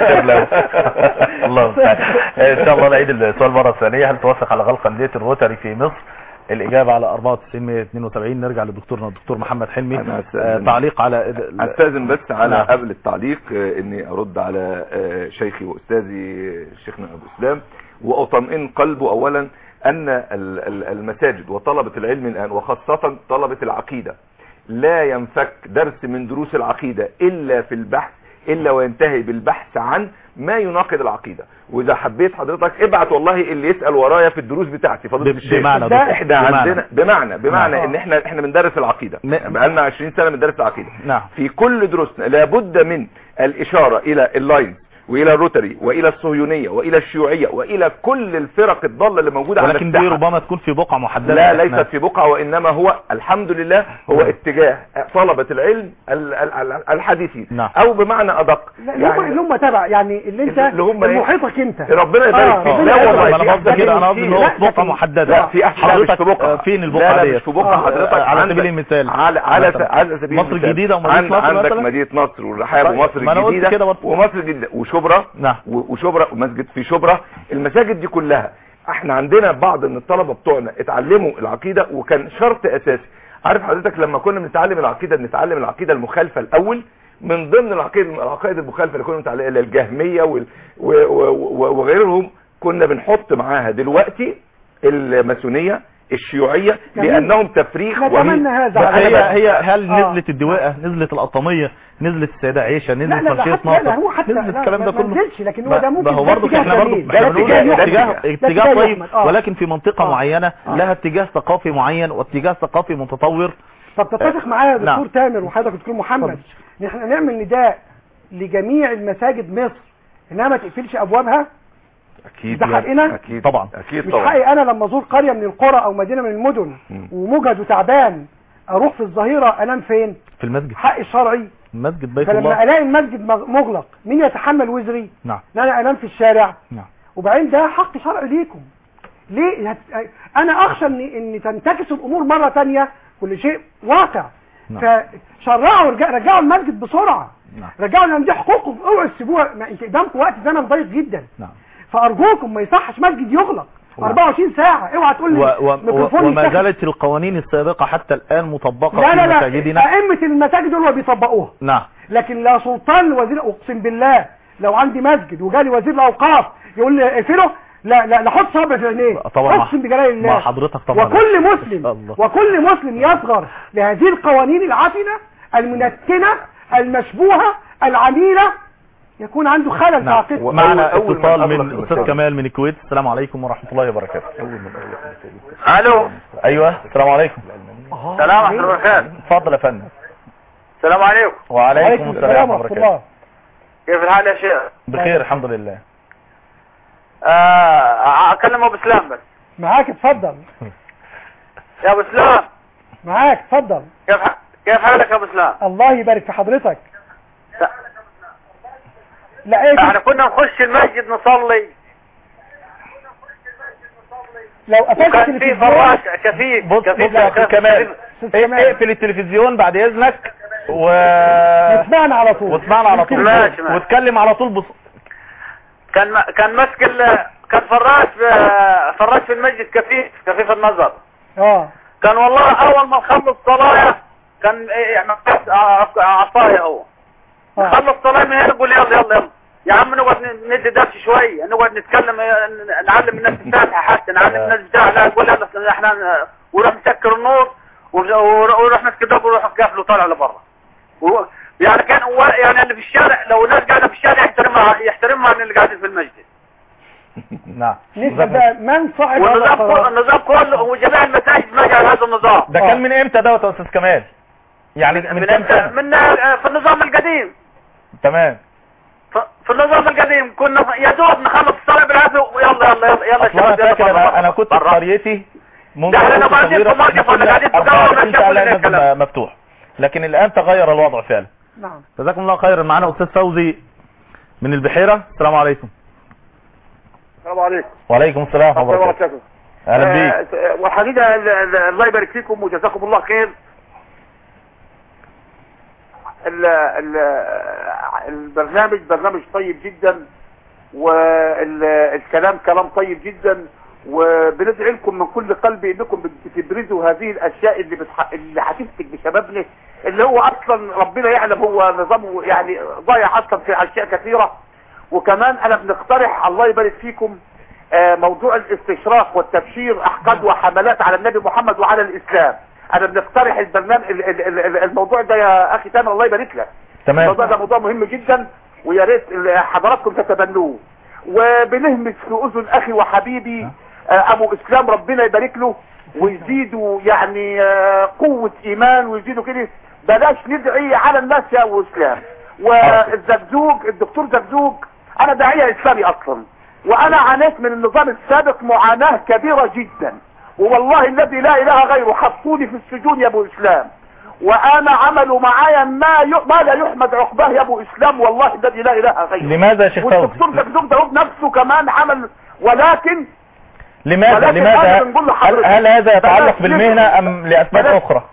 الله المستعان. ان شاء الله نعيد السؤال مره ثانيه هل توافق على غلق انديه الروتري في مصر الاجابه على 94 172 نرجع لدكتورنا الدكتور محمد حلمي أنا آه أستاذن. تعليق على ال- استاذن بس على نعم. قبل التعليق آه، اني ارد على آه، شيخي واستاذي آه، شيخنا ابو اسلام واطمئن قلبه اولا ان ال- ال- المساجد وطلبة العلم الان وخاصة طلبة العقيدة لا ينفك درس من دروس العقيدة الا في البحث الا وينتهي بالبحث عن ما يناقض العقيدة واذا حبيت حضرتك ابعت والله اللي يسأل ورايا في الدروس بتاعتي فضيلة ب- الشيخ بمعنى ده دكتور. احنا بمعنى. عندنا بمعنى بمعنى نعم. ان احنا احنا بندرس العقيدة بقالنا 20 سنة بندرس العقيدة نعم في كل دروسنا لابد من الإشارة إلى اللاين وإلى الروتري وإلى الصهيونية وإلى الشيوعية وإلى كل الفرق الضالة اللي موجودة على ولكن دي الساحة ربما تكون في بقعه محدده لا إحنا- ليست في بقعة وإنما هو الحمد لله هو اتجاه طلبة العلم ال- ال- ال- الحديثين نعم. أو بمعنى أدق لا، اللي هم اللي هم تبع يعني اللي انت اللي هم إيه؟ محيطك انت ربنا يبارك فيك. ربنا لا يبارك والله فيك. انا قصدي كده انا قصدي ان هو لا، في بقعه لكن- محدده لا في أحد لا مش حضرتك في بقعة آه، فين لا البقعه لا ديت مش في بقعة آه، حضرتك على عندك- سبيل المثال على على مثلاً. على سبيل مصر المثال. الجديده ومدينه عند- نصر عندك مثلا مدينة نصر والرحاب طيب، ومصر ما أنا قلت الجديدة كده برضه. ومصر الجديدة وشبرا نعم و- وشبرا ومسجد في شبرا المساجد دي كلها احنا عندنا بعض من الطلبة بتوعنا اتعلموا العقيدة وكان شرط اساسي عارف حضرتك لما كنا بنتعلم العقيدة بنتعلم العقيدة المخالفة الاول من ضمن العقيدة العقائد المخالفة اللي كنا بنتعلمها اللي الجهمية وال- و- و- و- وغيرهم كنا بنحط معاها دلوقتي الماسونية الشيوعية جميل. لانهم تفريخ نتمنى هذا ده هي أنا هي هل آه. نزلت الدواءة نزلت القطامية نزلت السيدة عيشة لا نزلت لا لا فرشية حتى لا, لا ناصر هو حتى نزلت لا الكلام ما- ده ما كله نزلش لكن هو ما- ده ممكن ما هو ده برضه اتجاه احنا برضه جميل. احنا ده بنقول اتجاه- إنه ده اتجاه اتجاه. ده اتجاه اتجاه طيب أحمد. آه. ولكن في منطقة آه. معينة آه. لها اتجاه ثقافي معين واتجاه ثقافي متطور طب تتفق معايا يا نعم. دكتور تامر وحضرتك دكتور محمد ان احنا نعمل نداء لجميع المساجد مصر انها ما تقفلش ابوابها اكيد ده حقنا؟ اكيد طبعا. اكيد مش طبعا حقي انا لما ازور قريه من القرى او مدينه من المدن مم. ومجهد وتعبان اروح في الظهيره انام فين في المسجد حقي الشرعي مسجد بيت فلما الله الاقي المسجد مغ- مغلق مين يتحمل وزري نعم ان انا انام في الشارع نعم وبعدين ده حق شرعي ليكم ليه هت... انا اخشى ان ان تنتكس الامور مره تانية كل شيء واقع نعم. فشرعوا رجع... رجعوا المسجد بسرعه نعم رجعوا لان دي حقوقكم اوعوا تسيبوها ما انت قدامكم وقت زمن ضيق جدا نعم فارجوكم ما يصحش مسجد يغلق نعم. 24 ساعه اوعى تقول لي و و و ميكروفون وما يتاخد. زالت القوانين السابقة حتى الآن مطبقة لا في لا لا مساجدنا ائمه المساجد دول بيطبقوها نعم لكن لا سلطان وزير اقسم بالله لو عندي مسجد وجالي وزير الاوقاف يقول لي اقفله لا لا لا حط صبع في عينيه طبعا مع- اقسم بجلال الله مع حضرتك طبعا وكل مسلم الله. وكل مسلم يصغر لهذه القوانين العفنه المنتنه المشبوهه العميله يكون عنده خلل في نعم عقيدته معنا أول- أول اتصال من من أغلق الاستاذ المساجد. كمال من الكويت السلام عليكم ورحمة الله وبركاته الو ايوه السلام عليكم سلام ورحمه الله وبركاته اتفضل يا فندم السلام عليكم وعليكم السلام ورحمة الله وبركاته كيف الحال يا شيخ بخير الحمد لله آه اكلم ابو اسلام بس معاك اتفضل يا ابو اسلام معاك اتفضل كيف ح- كيف حالك يا ابو اسلام الله يبارك في حضرتك لا ايه احنا كنا نخش المسجد نصلي لو قفلت وكان في التلفزيون فراش كفيف بص بص كفيف يا اخي كمال أستاذ ايه- كمال. اقفل التلفزيون بعد اذنك و يسمعنا على طول واسمعنا على طول ماشي، ماشي. واتكلم على طول بص كان م- كان ماسك ال- كان فراش في- فراش في المسجد كفيف كفيف النظر اه كان والله اول ما نخلص صلاه كان إيه، ماسك ع- عصايه هو آه. نخلص صلاه من هنا يقول يلا يلا يلا يا عم نقعد ن- ندي درس شوي نقعد نتكلم إيه، ن- نعلم الناس الفاتحه حتى نعلم الناس بتاع لا يقول يلا احنا وروح مسكر النور ور- وروح مسك الباب وروح قافل وطالع لبرا و- يعني كان هو يعني اللي في الشارع لو الناس قاعده في الشارع يحترمها يحترمها عن اللي قاعدين في المسجد نعم نسأل بقى من صاحب هذا والنظام كله القرار النظام كله وجميع المساجد ماشيه على هذا النظام ده كان من امتى دوت يا استاذ كمال يعني من, من كام أمتى؟ سنه من آه، في النظام القديم تمام ف- في النظام القديم كنا يا دوب نخلص الصلاه بالعافيه ويلا يلا يلا يلا اصل انا شباب، يلا فاكر برا، انا برا، انا كنت في برا. قريتي منذ ده احنا كنت قاعدين صغيرة، في موقف احنا ولا كنا قاعدين في 24 قهوة ساعة ولا لازم الكلام. مفتوح لكن الان تغير الوضع فعلا نعم جزاكم الله خيرا معانا استاذ فوزي من البحيرة السلام عليكم السلام عليكم وعليكم السلام ورحمة الله الله وبركاته وبركاته اهلا بيك آه، وحقيقة ال- ال- الله يبارك فيكم وجزاكم الله خير ال- ال- البرنامج برنامج طيب جدا والكلام كلام طيب جدا وبندعي لكم من كل قلبي انكم بتبرزوا هذه الاشياء اللي بتح... اللي هتفتك بشبابنا اللي هو اصلا ربنا يعلم هو نظامه يعني ضايع اصلا في اشياء كثيره وكمان انا بنقترح الله يبارك فيكم آه، موضوع الاستشراق والتبشير احقاد وحملات على النبي محمد وعلى الاسلام انا بنقترح البرنامج ال- ال- ال- الموضوع ده يا اخي تامر الله يبارك لك تمام الموضوع ده موضوع مهم جدا ويا ريت ال- حضراتكم تتبنوه وبنهمس في اذن اخي وحبيبي آه، ابو اسلام ربنا يبارك له ويزيدوا يعني آه، قوة ايمان ويزيدوا كده بلاش ندعي على الناس يا ابو اسلام والزجزوج الدكتور زجزوج انا داعية اسلامي اصلا وانا عانيت من النظام السابق معاناة كبيرة جدا والله الذي لا اله غيره حطوني في السجون يا ابو اسلام وانا عملوا معايا ما ي... ما لا يحمد عقباه يا ابو اسلام والله الذي لا اله غيره لماذا يا شيخ والدكتور فوزي زجزوج ده نفسه كمان عمل ولكن لماذا ولكن لماذا أنا بنقول هل, لحضرتك هل هذا يتعلق بلاش بالمهنة ام لاسباب بلاش- اخرى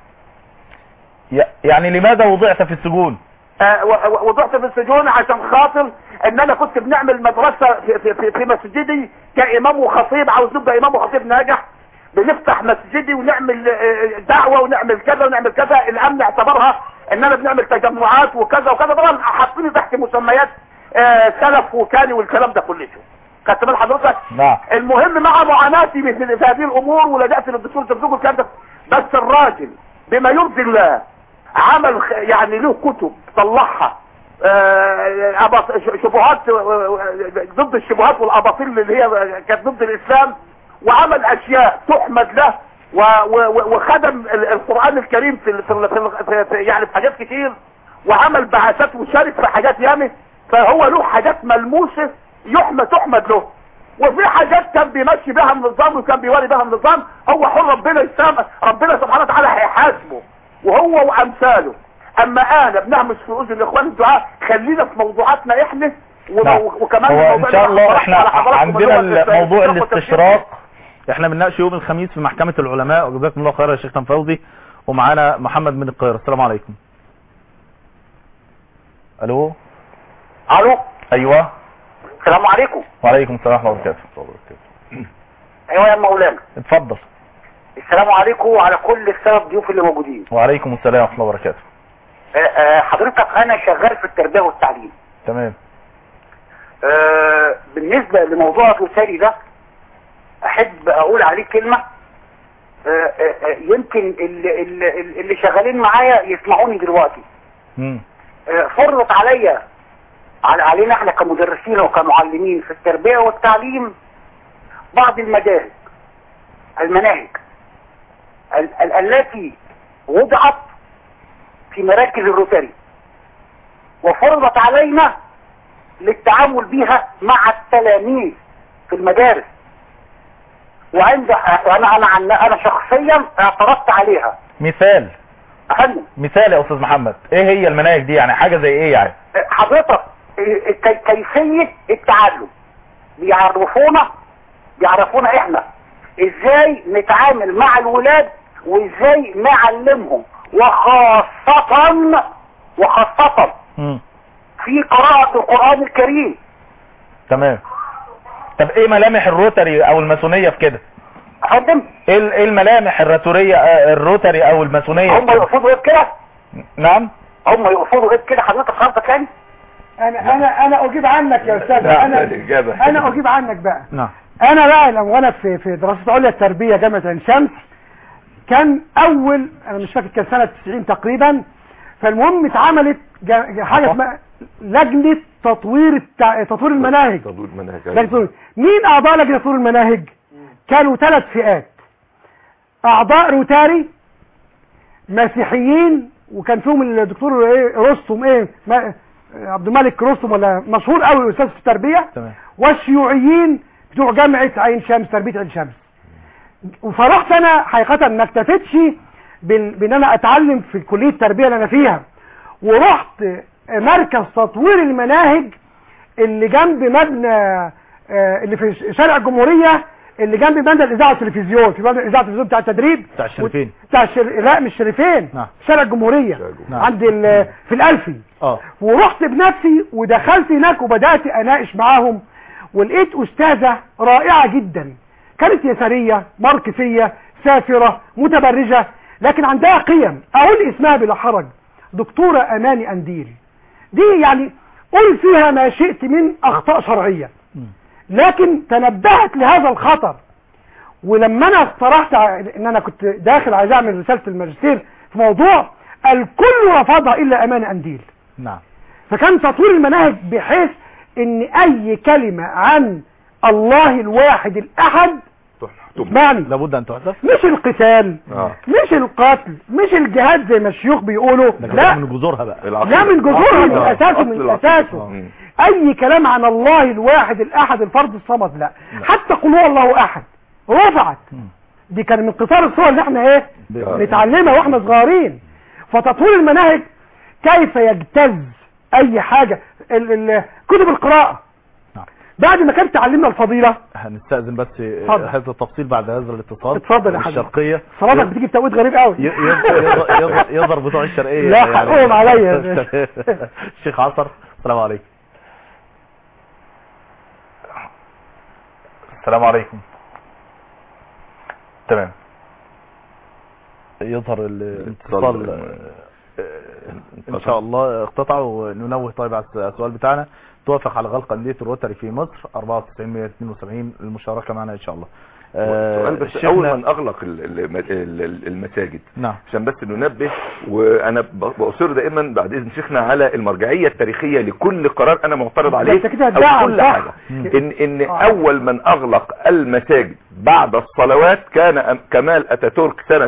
ي- يعني لماذا وضعت في السجون آه، و- و- وضعت في السجون عشان خاطر ان انا كنت بنعمل مدرسة في, في, في, في مسجدي كامام وخطيب عاوز نبقى امام وخطيب ناجح بنفتح مسجدي ونعمل آه، دعوة ونعمل كذا ونعمل كذا الامن اعتبرها اننا بنعمل تجمعات وكذا وكذا طبعا حاطيني تحت مسميات آه، سلف وكاني والكلام ده كله خدت بال حضرتك نعم المهم مع معاناتي في في هذه الامور ولجأت للدكتور زبزوج والكلام ده بس الراجل بما يرضي الله عمل خ- يعني له كتب طلعها آه، أباط- ش- شبهات آه، ضد الشبهات والاباطيل اللي هي كانت ضد الاسلام وعمل اشياء تحمد له و- و- وخدم ال- القران الكريم في ال- في ال- في ال- في- في- يعني في حاجات كتير وعمل بعثات وشارك في حاجات ياما فهو له حاجات ملموسه يحمد تحمد له وفي حاجات كان بيمشي بها النظام وكان بيوري بها النظام هو حر ربنا يسامح ربنا سبحانه وتعالى هيحاسبه وهو وامثاله اما انا بنعمل في اذن الاخوان الدعاء خلينا في موضوعاتنا احنا و- نعم. وكمان هو الموضوع ان شاء اللي الله حضرتك- احنا على حضراتكم عندنا اللي هو ال- موضوع الاستشراق والتفكير. الاستشراق احنا بنناقش يوم الخميس في محكمة العلماء وجزاكم الله خيرا يا شيخ تام فوزي ومعانا محمد من القاهرة السلام عليكم الو الو ايوه السلام عليكم وعليكم السلام ورحمة الله وبركاته ايوه يا مولانا اتفضل السلام عليكم وعلى كل السبب ضيوف اللي موجودين وعليكم السلام ورحمة الله وبركاته آه، آه، حضرتك انا شغال في التربيه والتعليم تمام آه، بالنسبه لموضوع الرسالي ده احب اقول عليه كلمه آه، آه، آه، يمكن اللي, اللي, اللي شغالين معايا يسمعوني دلوقتي مم. آه، فرضت عليا على علينا احنا كمدرسين وكمعلمين في التربيه والتعليم بعض المجال المناهج ال- ال- التي وضعت في مراكز الروتري وفرضت علينا للتعامل بها مع التلاميذ في المدارس وعند انا انا عن انا شخصيا اعترضت عليها مثال أفندم مثال يا استاذ محمد ايه هي المناهج دي يعني حاجة زي ايه يعني حضرتك إيه- كي- كيفية التعلم بيعرفونا بيعرفونا احنا ازاي نتعامل مع الولاد وازاي نعلمهم وخاصة وخاصة مم. في قراءة القرآن الكريم تمام طب ايه ملامح الروتري او الماسونية في كده أفندم ايه ال- إيه الملامح الروترية آه، الروتري او الماسونية هم يقصدوا غير كده نعم هم يقصدوا غير كده حضرتك خالصة تاني انا انا انا اجيب عنك يا استاذ لا، انا الإجابة. انا اجيب عنك بقى نعم انا بقى لما وانا في في دراسات عليا التربيه جامعه عين شمس كان اول انا مش فاكر كان سنه 90 تقريبا فالمهم اتعملت جا- حاجه اسمها لجنة تطوير التع... تطوير المناهج تطوير المناهج لجنة تطوير. مين اعضاء لجنة تطوير المناهج كانوا ثلاث فئات اعضاء روتاري مسيحيين وكان فيهم الدكتور ايه رستم ايه ما... عبد الملك رستم ولا مشهور قوي استاذ في التربيه تمام والشيوعيين بتوع جامعه عين شمس تربيه عين شمس فرحت انا حقيقه ما اكتفيتش بال- بان انا اتعلم في كليه التربيه اللي انا فيها ورحت مركز تطوير المناهج اللي جنب مبنى آه، اللي في شارع الجمهوريه اللي جنب مبنى الاذاعه والتلفزيون في مبنى الاذاعه والتلفزيون بتاع التدريب بتاع الشريفين بتاع الشر... لا مش شريفين نعم. شارع الجمهوريه نعم. عند ال... في الالفي اه ورحت بنفسي ودخلت هناك وبدات اناقش معاهم ولقيت استاذه رائعه جدا كانت يساريه ماركسيه سافره متبرجه لكن عندها قيم اقول اسمها بلا حرج دكتوره اماني انديل دي يعني قل فيها ما شئت من اخطاء شرعيه لكن تنبهت لهذا الخطر ولما انا اقترحت ع- ان انا كنت داخل عايز اعمل رساله الماجستير في موضوع الكل رفضها الا امان انديل نعم فكان تطوير المناهج بحيث ان اي كلمه عن الله الواحد الاحد اسمعني لابد ان تحذف مش القتال اه مش القتل مش الجهاد زي ما الشيوخ بيقولوا لا لا من جذورها بقى لا من جذورها من آه. اساسه أصل من العقيدة. اساسه مم. اي كلام عن الله الواحد الاحد الفرد الصمد لا حتى قل هو الله احد رفعت دي كان من قصار الصور اللي احنا ايه نتعلمها واحنا صغيرين فتطوير المناهج كيف يجتز اي حاجة ال- ال- كتب القراءة نعم. بعد ما كانت تعلمنا الفضيلة هنستأذن بس اتفضل. هذا التفصيل بعد هذا الاتصال اتفضل يا حبيبي. الشرقية صلاتك بتيجي بتوقيت غريب قوي ي- يظهر- يظهر- يظهر بتوع الشرقية لا، حقهم عليا. الشيخ عصر السلام عليكم السلام عليكم تمام يظهر الاتصال آه، ان شاء الله اقتطع وننوه طيب على السؤال بتاعنا توافق على غلق انديه الروتري في مصر 94 172 المشاركه معنا ان شاء الله آه، سؤال بس الشيخنا- اول ما نغلق ال- ال- ال- المساجد نعم عشان بس ننبه وانا ب- باصر دائما بعد اذن شيخنا على المرجعيه التاريخيه لكل قرار انا معترض عليه انت كده او هتدعم، كل صح؟ حاجه ان ان اول من اغلق المساجد بعد الصلوات كان أم- كمال اتاتورك سنه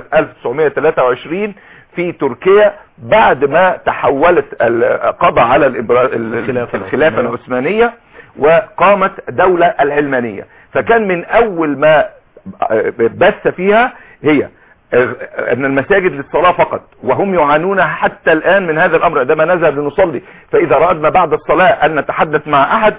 1923 في تركيا بعد ما تحولت ال- قضى على الإبرا- ال- الخلافة الخلافه العثمانيه وقامت دولة العلمانية فكان من اول ما بث فيها هي ان المساجد للصلاة فقط وهم يعانون حتى الان من هذا الامر عندما نذهب لنصلي فاذا رأدنا بعد الصلاة ان نتحدث مع احد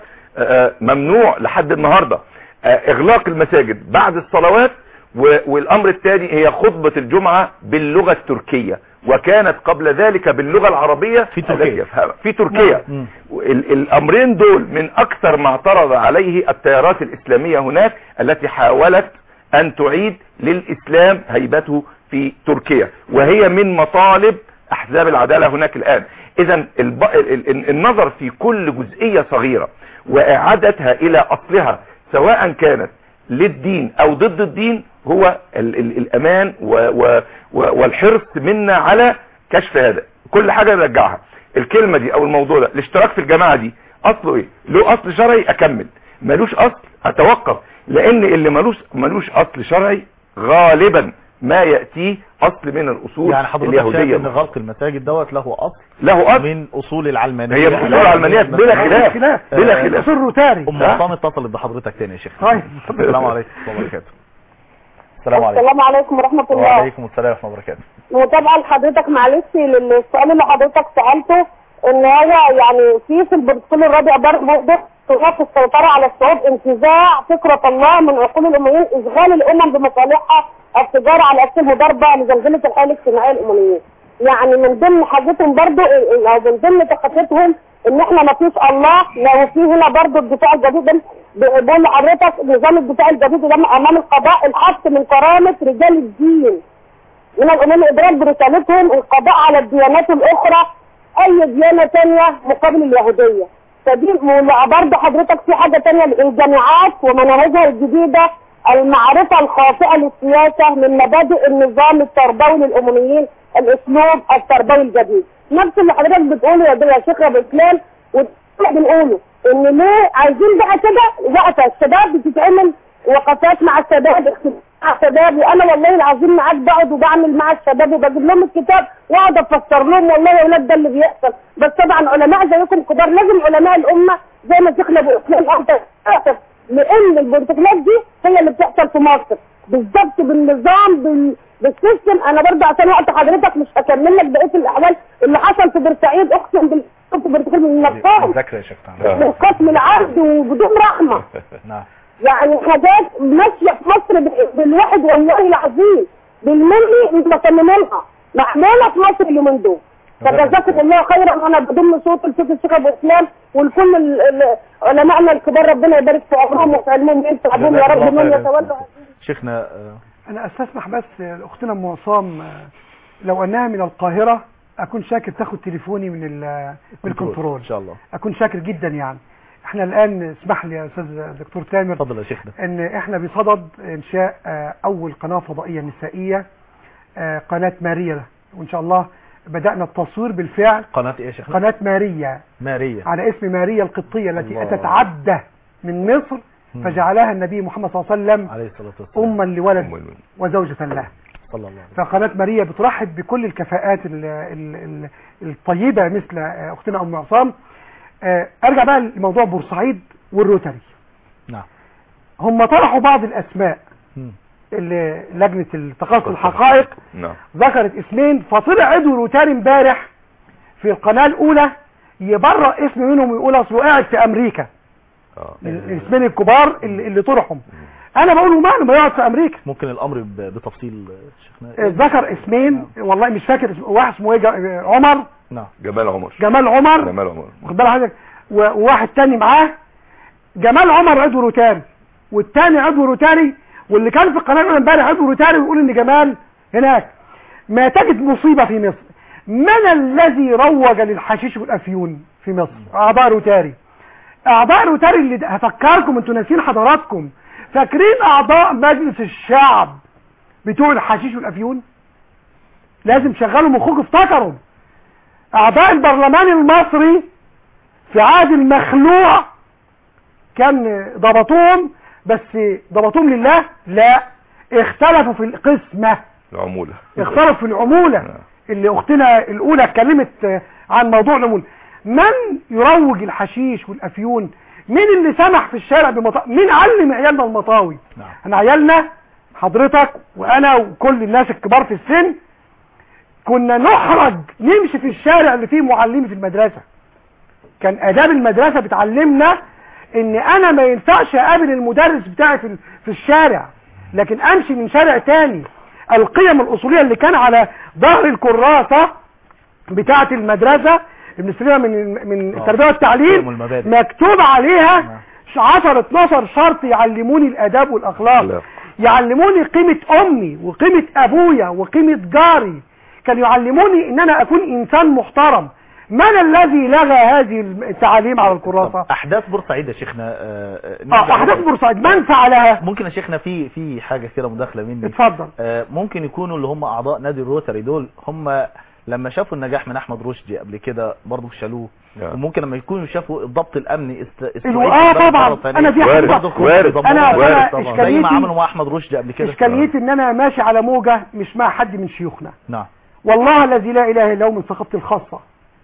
ممنوع لحد النهاردة اغلاق المساجد بعد الصلوات و- والامر الثاني هي خطبة الجمعة باللغة التركية وكانت قبل ذلك باللغة العربية في تركيا. التي يفهمها. في تركيا مم. ال- الامرين دول من اكثر ما اعترض عليه التيارات الاسلامية هناك التي حاولت ان تعيد للاسلام هيبته في تركيا وهي من مطالب احزاب العدالة هناك الان اذا الب... ال- ال- النظر في كل جزئية صغيرة واعادتها الى اصلها سواء كانت للدين او ضد الدين هو ال ال الامان و و و والحرص منا على كشف هذا كل حاجة نرجعها الكلمة دي او الموضوع ده الاشتراك في الجماعة دي اصله ايه له اصل شرعي اكمل ملوش اصل اتوقف لان اللي ملوش ملوش اصل شرعي غالبا ما يأتيه اصل من الاصول يعني حضرتك شايف اليهودية ان غلق المساجد دوت له اصل له اصل من اصول العلمانية هي من اصول العلمانية بلا خلاف بلا خلاف اصول روتاري ام ها؟ عصام اتصلت بحضرتك تاني يا شيخ طيب. السلام عليكم ورحمة الله وبركاته السلام عليكم السلام عليكم ورحمة الله وعليكم السلام ورحمة الله وبركاته متابعة لحضرتك معلش للسؤال اللي حضرتك سألته ان هو يعني في في البروتوكول الرابع برضه تغاف السيطرة على الشعوب انتزاع فكرة الله من عقول الأمميين إشغال الأمم بمصالحها التجارة على أساس مضاربة لزلزلة الحالة الاجتماعية الأمميين يعني من ضمن حاجتهم برضه أو من ضمن ثقافتهم ان احنا ما فيش الله لو في هنا برضه الدفاع الجديد بقول لحضرتك نظام الدفاع الجديد ده امام القضاء الحث من كرامة رجال الدين من الأمم إدراك برسالتهم القضاء على الديانات الأخرى أي ديانة تانية مقابل اليهودية فدي برضه حضرتك في حاجة تانية الجامعات ومناهجها الجديدة المعرفة الخاطئة للسياسة من مبادئ النظام التربوي للأمميين الأسلوب التربوي الجديد نفس اللي حضرتك بتقوله يا يا شيخ أبو إسلام وده اللي بنقوله ان ليه عايزين بقى كده وقفه الشباب بتتعمل وقفات مع الشباب اختلاف مع الشباب وانا والله العظيم معاك بقعد وبعمل مع الشباب وبجيب لهم الكتاب واقعد افسر لهم والله يا اولاد ده اللي بيحصل بس طبعا علماء زيكم كبار لازم علماء الامه زي ما شيخنا ابو اسلام قال تعرف لان البروتوكولات دي هي اللي بتحصل في مصر بالظبط بالنظام بال... بالسيستم انا برضه عشان وقت حضرتك مش هكمل لك بقيه الاحوال اللي حصل في بورسعيد اقسم بالله كنت بروتوكول من النقاش ذاكره يا شيخ من قسم العبد وبدون رحمه نعم يعني حاجات ماشيه في مصر بال- بالواحد والله العظيم بالملي مش مصممينها معموله في مصر اليومين دول فجزاكم الله خيرا وانا بضم صوت لصوت الشيخ ابو اسلام ولكل ال- ال- علمائنا الكبار ربنا يبارك في عمرهم وفي علمهم وينفع بهم يا رب جزاك الله انهم خير. يتولوا شيخنا آه، انا استسمح بس لاختنا ام عصام آه، لو انها من القاهره اكون شاكر تاخد تليفوني من ال- من الكنترول ان شاء الله اكون شاكر جدا يعني احنا الان اسمح لي يا استاذ دكتور تامر اتفضل يا شيخنا ان احنا بصدد انشاء آه، اول قناه فضائيه نسائيه آه، قناه ماريا وان شاء الله بدانا التصوير بالفعل قناه ايه يا شيخنا قناه ماريا ماريا على اسم ماريا القبطيه التي الله. اتت عبده من مصر مم. فجعلها النبي محمد صلى الله عليه وسلم عليه الصلاه والسلام اما لولد وزوجه له صلى الله عليه فقناة ماريا بترحب بكل الكفاءات ال ال ال الطيبة مثل آه، أختنا أم عصام آه، أرجع بقى لموضوع بورسعيد والروتري نعم هم طرحوا بعض الأسماء مم. اللي لجنة التقاصي الحقائق نعم ذكرت اسمين فطلع عضو روتاري امبارح في القناة الأولى يبرأ اسم منهم ويقول أصله قاعد في أمريكا اه الاسمين الكبار اللي, اللي طرحهم أنا بقول له معنى ما يقعد في أمريكا ممكن الامر ب- بتفصيل آه، شيخنا ذكر اسمين والله مش فاكر اسم- واحد اسمه ايه جا- عمر نعم جمال عمر جمال عمر جمال عمر واخد بالك حضرتك و- وواحد تاني معاه جمال عمر عضو روتاري والتاني عضو روتاري واللي كان في القناه الأولى امبارح عضو روتاري ويقول ان جمال هناك ما تجد مصيبه في مصر من الذي روج للحشيش والافيون في مصر اعضاء روتاري اعضاء روتاري اللي هفكركم انتوا ناسين حضراتكم فاكرين اعضاء مجلس الشعب بتوع الحشيش والافيون لازم شغلوا مخكم افتكروا اعضاء البرلمان المصري في عهد المخلوع كان ضبطوهم بس ضبطوهم لله لا اختلفوا في القسمة العمولة اختلفوا في العمولة اللي اختنا الاولى اتكلمت عن موضوع العمولة من يروج الحشيش والافيون مين اللي سمح في الشارع بمطا مين علم عيالنا المطاوي نعم. انا عيالنا حضرتك وانا وكل الناس الكبار في السن كنا نحرج نمشي في الشارع اللي فيه معلمي في المدرسة كان اداب المدرسة بتعلمنا ان انا ما ينفعش اقابل المدرس بتاعي في, في الشارع لكن امشي من شارع تاني القيم الاصولية اللي كان على ظهر الكراسة بتاعة المدرسة ابن سينا من من آه. التربية والتعليم قيم والمبادئ. مكتوب عليها 10 12 شرط يعلموني الاداب والاخلاق لا. يعلموني قيمة امي وقيمة ابويا وقيمة جاري كانوا يعلموني ان انا اكون انسان محترم من الذي لغى هذه التعاليم على الكراسة احداث بورسعيد يا شيخنا آه، آه، اه نرجع احداث لها. بورسعيد من فعلها ممكن يا شيخنا في في حاجه كده مداخله مني اتفضل آه، ممكن يكونوا اللي هم اعضاء نادي الروتري دول هم لما شافوا النجاح من احمد رشدي قبل كده برضه شالوه نعم. وممكن لما يكونوا شافوا الضبط الامني است... استعيد اه البلد طبعا مرة ثانية. انا في وارد. حاجة برضه وارد. يضبطوا أنا- البلد أنا طبعا. زي إشكاليتي- ما عملوا مع احمد رشدي قبل كده اشكاليتي ان انا ماشي على موجة مش مع حد من شيوخنا نعم والله الذي لا اله الا هو من ثقافتي الخاصة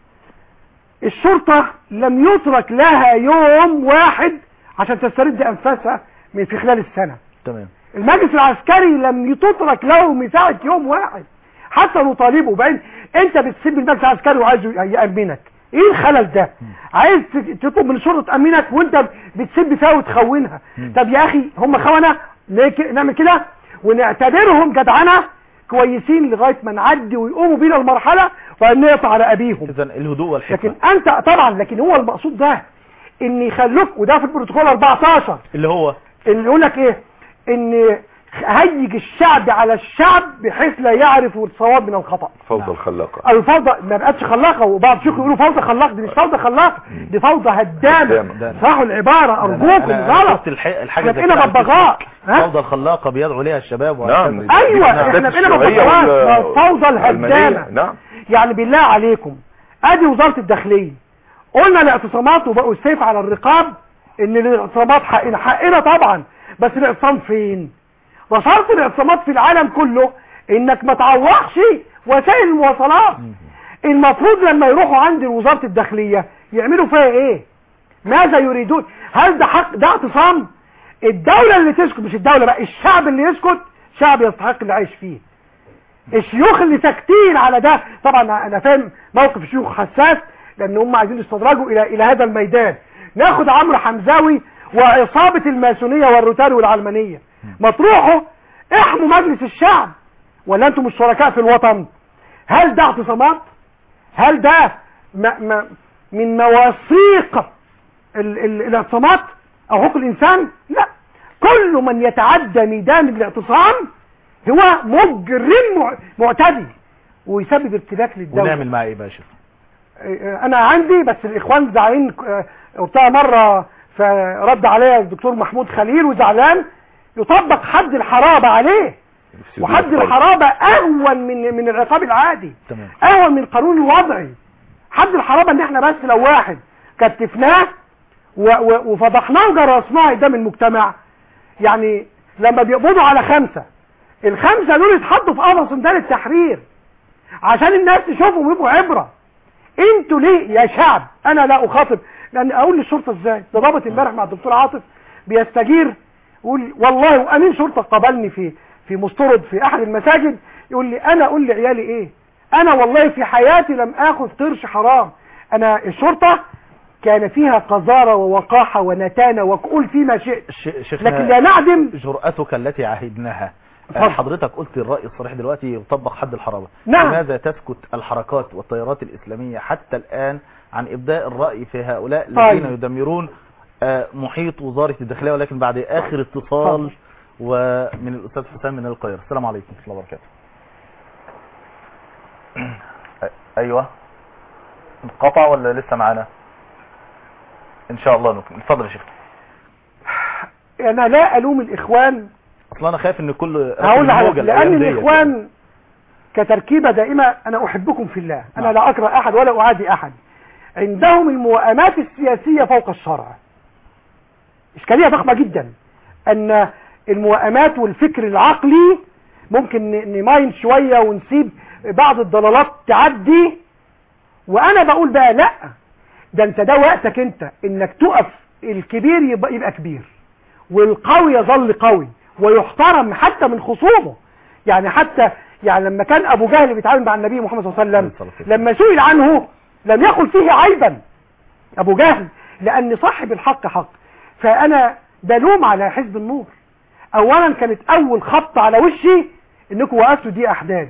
الشرطة لم يترك لها يوم واحد عشان تسترد انفاسها من في خلال السنة تمام المجلس العسكري لم تترك له مساحة يوم واحد حتى نطالبه بان انت بتسيب المجلس العسكري وعايز يأمنك ايه الخلل ده عايز ت- تطلب من الشرطة تأمنك وانت بتسب فيها وتخونها طب يا اخي هم خونة ليه ك- نعمل كده ونعتبرهم جدعنة كويسين لغاية ما نعدي ويقوموا بينا المرحلة وان نقطع على ابيهم اذا الهدوء والحكمه لكن انت طبعا لكن هو المقصود ده ان يخلوك وده في البروتوكول 14 اللي هو اللي يقول لك ايه ان هيج الشعب على الشعب بحيث لا يعرف الصواب من الخطأ فوضى الخلاقة الفوضى ما بقتش خلاقة وبعض الشيوخ يقولوا فوضى خلاق دي مش فوضى خلاقة دي فوضى هدامة هدامة. صحوا العبارة ارجوكم أنا غلط شفت الح... الحاجه احنا زي بقينا كده على ببغاء الفيسبوك. ها؟ الفوضى الخلاقه بيدعو ليها الشباب نعم وهكذا. ايوه نعم. احنا بقينا الشيوعية ببغاء وال- ما الفوضى والعلمانية. الهدامة نعم يعني بالله عليكم ادي وزارة الداخلية قلنا الاعتصامات وبقوا السيف على الرقاب ان الاعتصامات حقنا حقنا طبعا بس الاعتصام فين ده شرط الاعتصامات في العالم كله انك ما تعوقش وسائل المواصلات المفروض لما يروحوا عند وزارة الداخلية يعملوا فيها ايه ماذا يريدون هل ده حق ده اعتصام الدولة اللي تسكت مش الدولة بقى الشعب اللي يسكت شعب يستحق اللي عايش فيه الشيوخ اللي ساكتين على ده طبعا انا فاهم موقف الشيوخ حساس لان هم عايزين يستدرجوا الى الى هذا الميدان ناخد عمرو حمزاوي وعصابة الماسونية والروتاري والعلمانية ما تروحوا احموا مجلس الشعب ولا انتم مش شركاء في الوطن هل ده اعتصامات هل ده ما ما من مواثيق ال- ال- الاعتصامات او حقوق الانسان لا كل من يتعدى ميدان الاعتصام هو مجرم مع- معتدي ويسبب ارتباك للدولة ونعمل معاه ايه بقى يا شيخ انا عندي بس الاخوان زعلانين آه، قلتها مره فرد عليا الدكتور محمود خليل وزعلان يطبق حد الحرابه عليه وحد الحرابه اهون من من العقاب العادي تمام اهون من القانون الوضعي حد الحرابه ان احنا بس لو واحد كتفناه و- و- وفضحناه وجرسناه قدام المجتمع يعني لما بيقبضوا على خمسه الخمسه دول يتحطوا في قفص ميدان التحرير عشان الناس تشوفهم ويبقوا عبره انتوا ليه يا شعب انا لا اخاطب لان اقول للشرطه ازاي ده ضابط امبارح مع الدكتور عاطف بيستجير يقول والله وامين شرطه قابلني في في مسترد في احد المساجد يقول لي انا اقول لعيالي ايه انا والله في حياتي لم اخذ قرش حرام انا الشرطه كان فيها قذاره ووقاحه ونتانه وقول فيما شئت ش- شيخنا لكن لا نعدم جرأتك التي عهدناها اتفضل. حضرتك قلت الرأي الصريح دلوقتي يطبق حد الحرابة نعم. لماذا تسكت الحركات والتيارات الإسلامية حتى الآن عن إبداء الرأي في هؤلاء الذين طيب. يدمرون آه، محيط وزارة الداخلية ولكن بعد آخر اتصال اتفضل. ومن الأستاذ حسام من القاهرة السلام عليكم ورحمة الله وبركاته أ- أيوة انقطع ولا لسه معانا إن شاء الله نكمل اتفضل يا شيخ انا لا الوم الاخوان اصلا انا خايف ان كل هقول راكب لحضرتك الموجة لان الأيام ديت. الاخوان كتركيبة دائمة انا احبكم في الله انا نعم. لا اكره احد ولا اعادي احد عندهم الموائمات السياسية فوق الشرع اشكالية ضخمة جدا ان الموائمات والفكر العقلي ممكن ن- نماين شوية ونسيب بعض الضلالات تعدي وانا بقول بقى لا ده انت ده وقتك انت انك تقف الكبير يبقى, يبقى كبير والقوي يظل قوي ويحترم حتى من خصومه يعني حتى يعني لما كان ابو جهل بيتعامل مع النبي محمد صلى الله عليه وسلم لما سئل عنه لم يقل فيه عيبا ابو جهل لان صاحب الحق حق فانا بلوم على حزب النور اولا كانت اول خط على وشي انكم وقفتوا دي احداث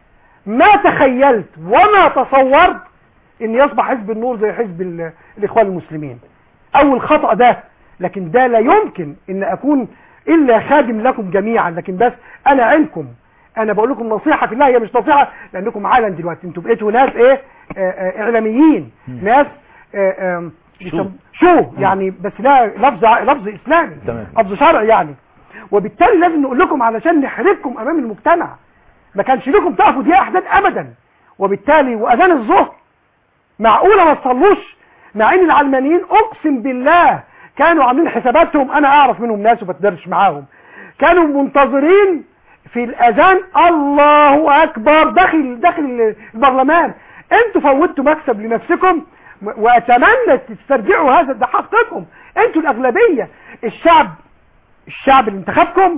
ما تخيلت وما تصورت ان يصبح حزب النور زي حزب ال- الاخوان المسلمين اول خطأ ده لكن ده لا يمكن ان اكون الا خادم لكم جميعا لكن بس انا عينكم انا بقول لكم نصيحة في الله هي مش نصيحة لانكم عالم دلوقتي انتوا بقيتوا ناس ايه آه، آه، اعلاميين ناس آه، آم، شو. شو يعني بس لا لفظ لفظ اسلامي تمام. لفظ شرعي يعني وبالتالي لازم نقول لكم علشان نحرجكم امام المجتمع ما كانش لكم تقفوا دي احداث ابدا وبالتالي واذان الظهر معقولة ما تصلوش مع ان العلمانيين اقسم بالله كانوا عاملين حساباتهم انا اعرف منهم ناس وبتدرش معاهم كانوا منتظرين في الاذان الله اكبر داخل داخل البرلمان انتوا فوتوا مكسب لنفسكم و- واتمنى تسترجعوا هذا ده حقكم انتوا الاغلبية الشعب الشعب اللي انتخبكم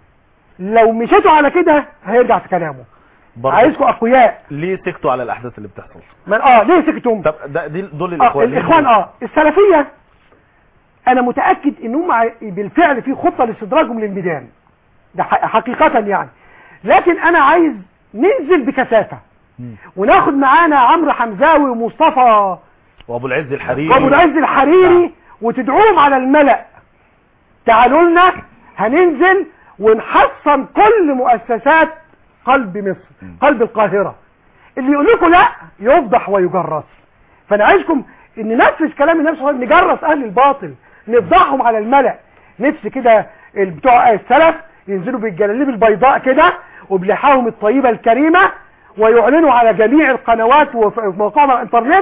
لو مشيتوا على كده هيرجع في كلامه برضه عايزكم اقوياء ليه سكتوا على الاحداث اللي بتحصل من اه ليه سكتوا طب ده دي دول آه الاخوان ليه الاخوان دول؟ اه السلفية انا متأكد ان هم ع- بالفعل في خطة لاستدراجهم للميدان ده ح- حقيقة يعني لكن انا عايز ننزل بكثافة مم. وناخد معانا عمرو حمزاوي ومصطفى وابو العز الحريري وابو العز الحريري وتدعوهم على الملأ تعالوا لنا هننزل ونحصن كل مؤسسات قلب مصر قلب القاهرة اللي يقول لكم لا يفضح ويجرس فانا عايزكم ان ننفذ كلام النبي صلى الله عليه وسلم نجرس اهل الباطل نفضحهم على الملأ نفس كده ال- بتوع السلف ينزلوا بالجلاليب البيضاء كده وبلحاهم الطيبة الكريمة ويعلنوا على جميع القنوات وفي مواقعنا على الانترنت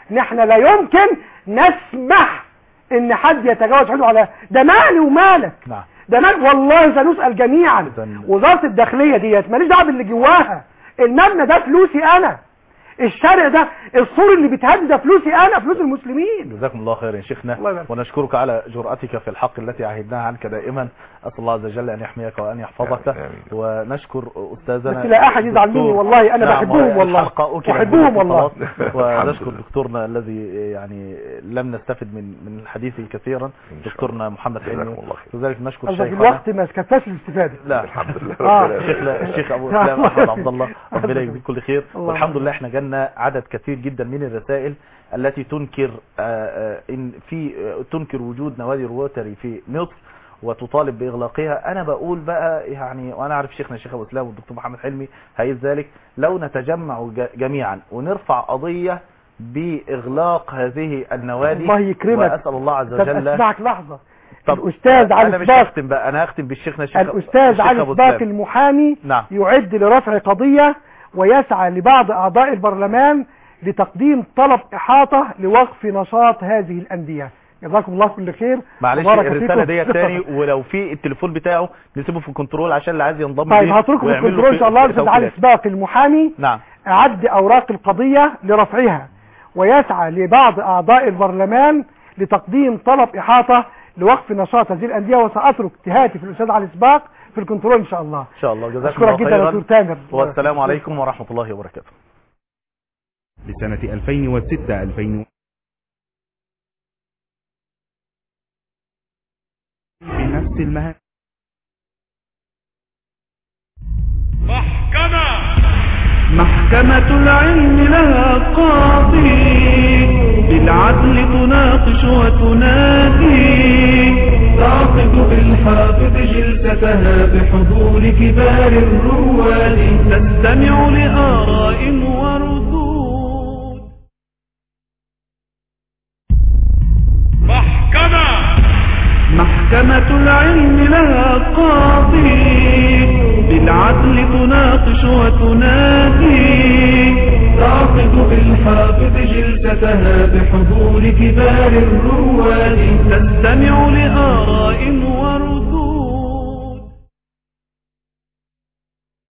ان احنا لا يمكن نسمح ان حد يتجاوز حدوده على ده مالي ومالك نعم ده مال والله سنسأل جميعا إذن- وزارة الداخلية ديت ماليش دعوه باللي جواها المبنى ده فلوسي انا الشارع ده السور اللي بيتهد ده فلوسي انا فلوس المسلمين جزاكم الله خير يا شيخنا الله يبارك. ونشكرك على جرأتك في الحق التي عهدناها عنك دائما أسأل الله عز وجل أن يحميك وأن يحفظك آمين. ونشكر أستاذنا بس لا أحد يزعل مني الدكتور- والله، أنا نعم، بحبهم والله. الحلقة أكلت أحبهم منك والله. خلاص. ونشكر دكتورنا الذي يعني لم نستفد من من الحديث كثيرا دكتورنا محمد جزاكم حلمي الله خير. وكذلك نشكر قصدك شيخنا الوقت ما كفاش الاستفادة لا الحمد لله آه. رب الشيخ العالمين. الشيخ ابو الله اسلام احمد يبارك. عبد الله ربنا يجزيك كل خير الله والحمد يبارك. لله احنا جالنا عدد كثير جدا من الرسائل التي تنكر آه، آه، ان في آه، تنكر وجود نوادي الروتري في مصر وتطالب باغلاقها انا بقول بقى يعني وانا عارف شيخنا الشيخ ابو اسلام والدكتور محمد حلمي هيئ ذلك لو نتجمع ج- جميعا ونرفع قضيه باغلاق هذه النوادي الله يكرمك. واسال الله عز طب وجل اسمعك لحظة طب الأستاذ علي انا مش صباح هختم بقى انا هختم بالشيخنا الشيخ الأستاذ الشيخ علي أبو سباق إسلام. المحامي نعم. يعد لرفع قضية ويسعى لبعض أعضاء البرلمان لتقديم طلب إحاطة لوقف نشاط هذه الأندية جزاكم الله كل خير معلش وبارك الرساله فيكم. ديت تاني ولو في التليفون بتاعه نسيبه في الكنترول عشان اللي عايز ينضم طيب ليه هتركه في ويعمل له الكنترول إن شاء الله الأستاذ علي توكيلات. سباق المحامي نعم أعد أوراق القضية لرفعها ويسعى لبعض أعضاء البرلمان لتقديم طلب إحاطة لوقف نشاط هذه الأندية وسأترك هاتف الأستاذ علي سباق في الكنترول إن شاء الله ان شاء الله جزاكم أشكرك الله جدا يا دكتور خيرا تامر والسلام عليكم ورحمه الله وبركاته لسنة 2006 2000 في نفس المهام محكمة العلم لها قاضي بالعدل تناقش وتنادي تعقد بالحافظ جلستها بحضور كبار الرواد تستمع لآراء وردود محكمة العلم لها قاضي بالعدل تناقش وتنادي تعقد بالحافظ جلستها بحضور كبار الرواد تستمع لآراء وردود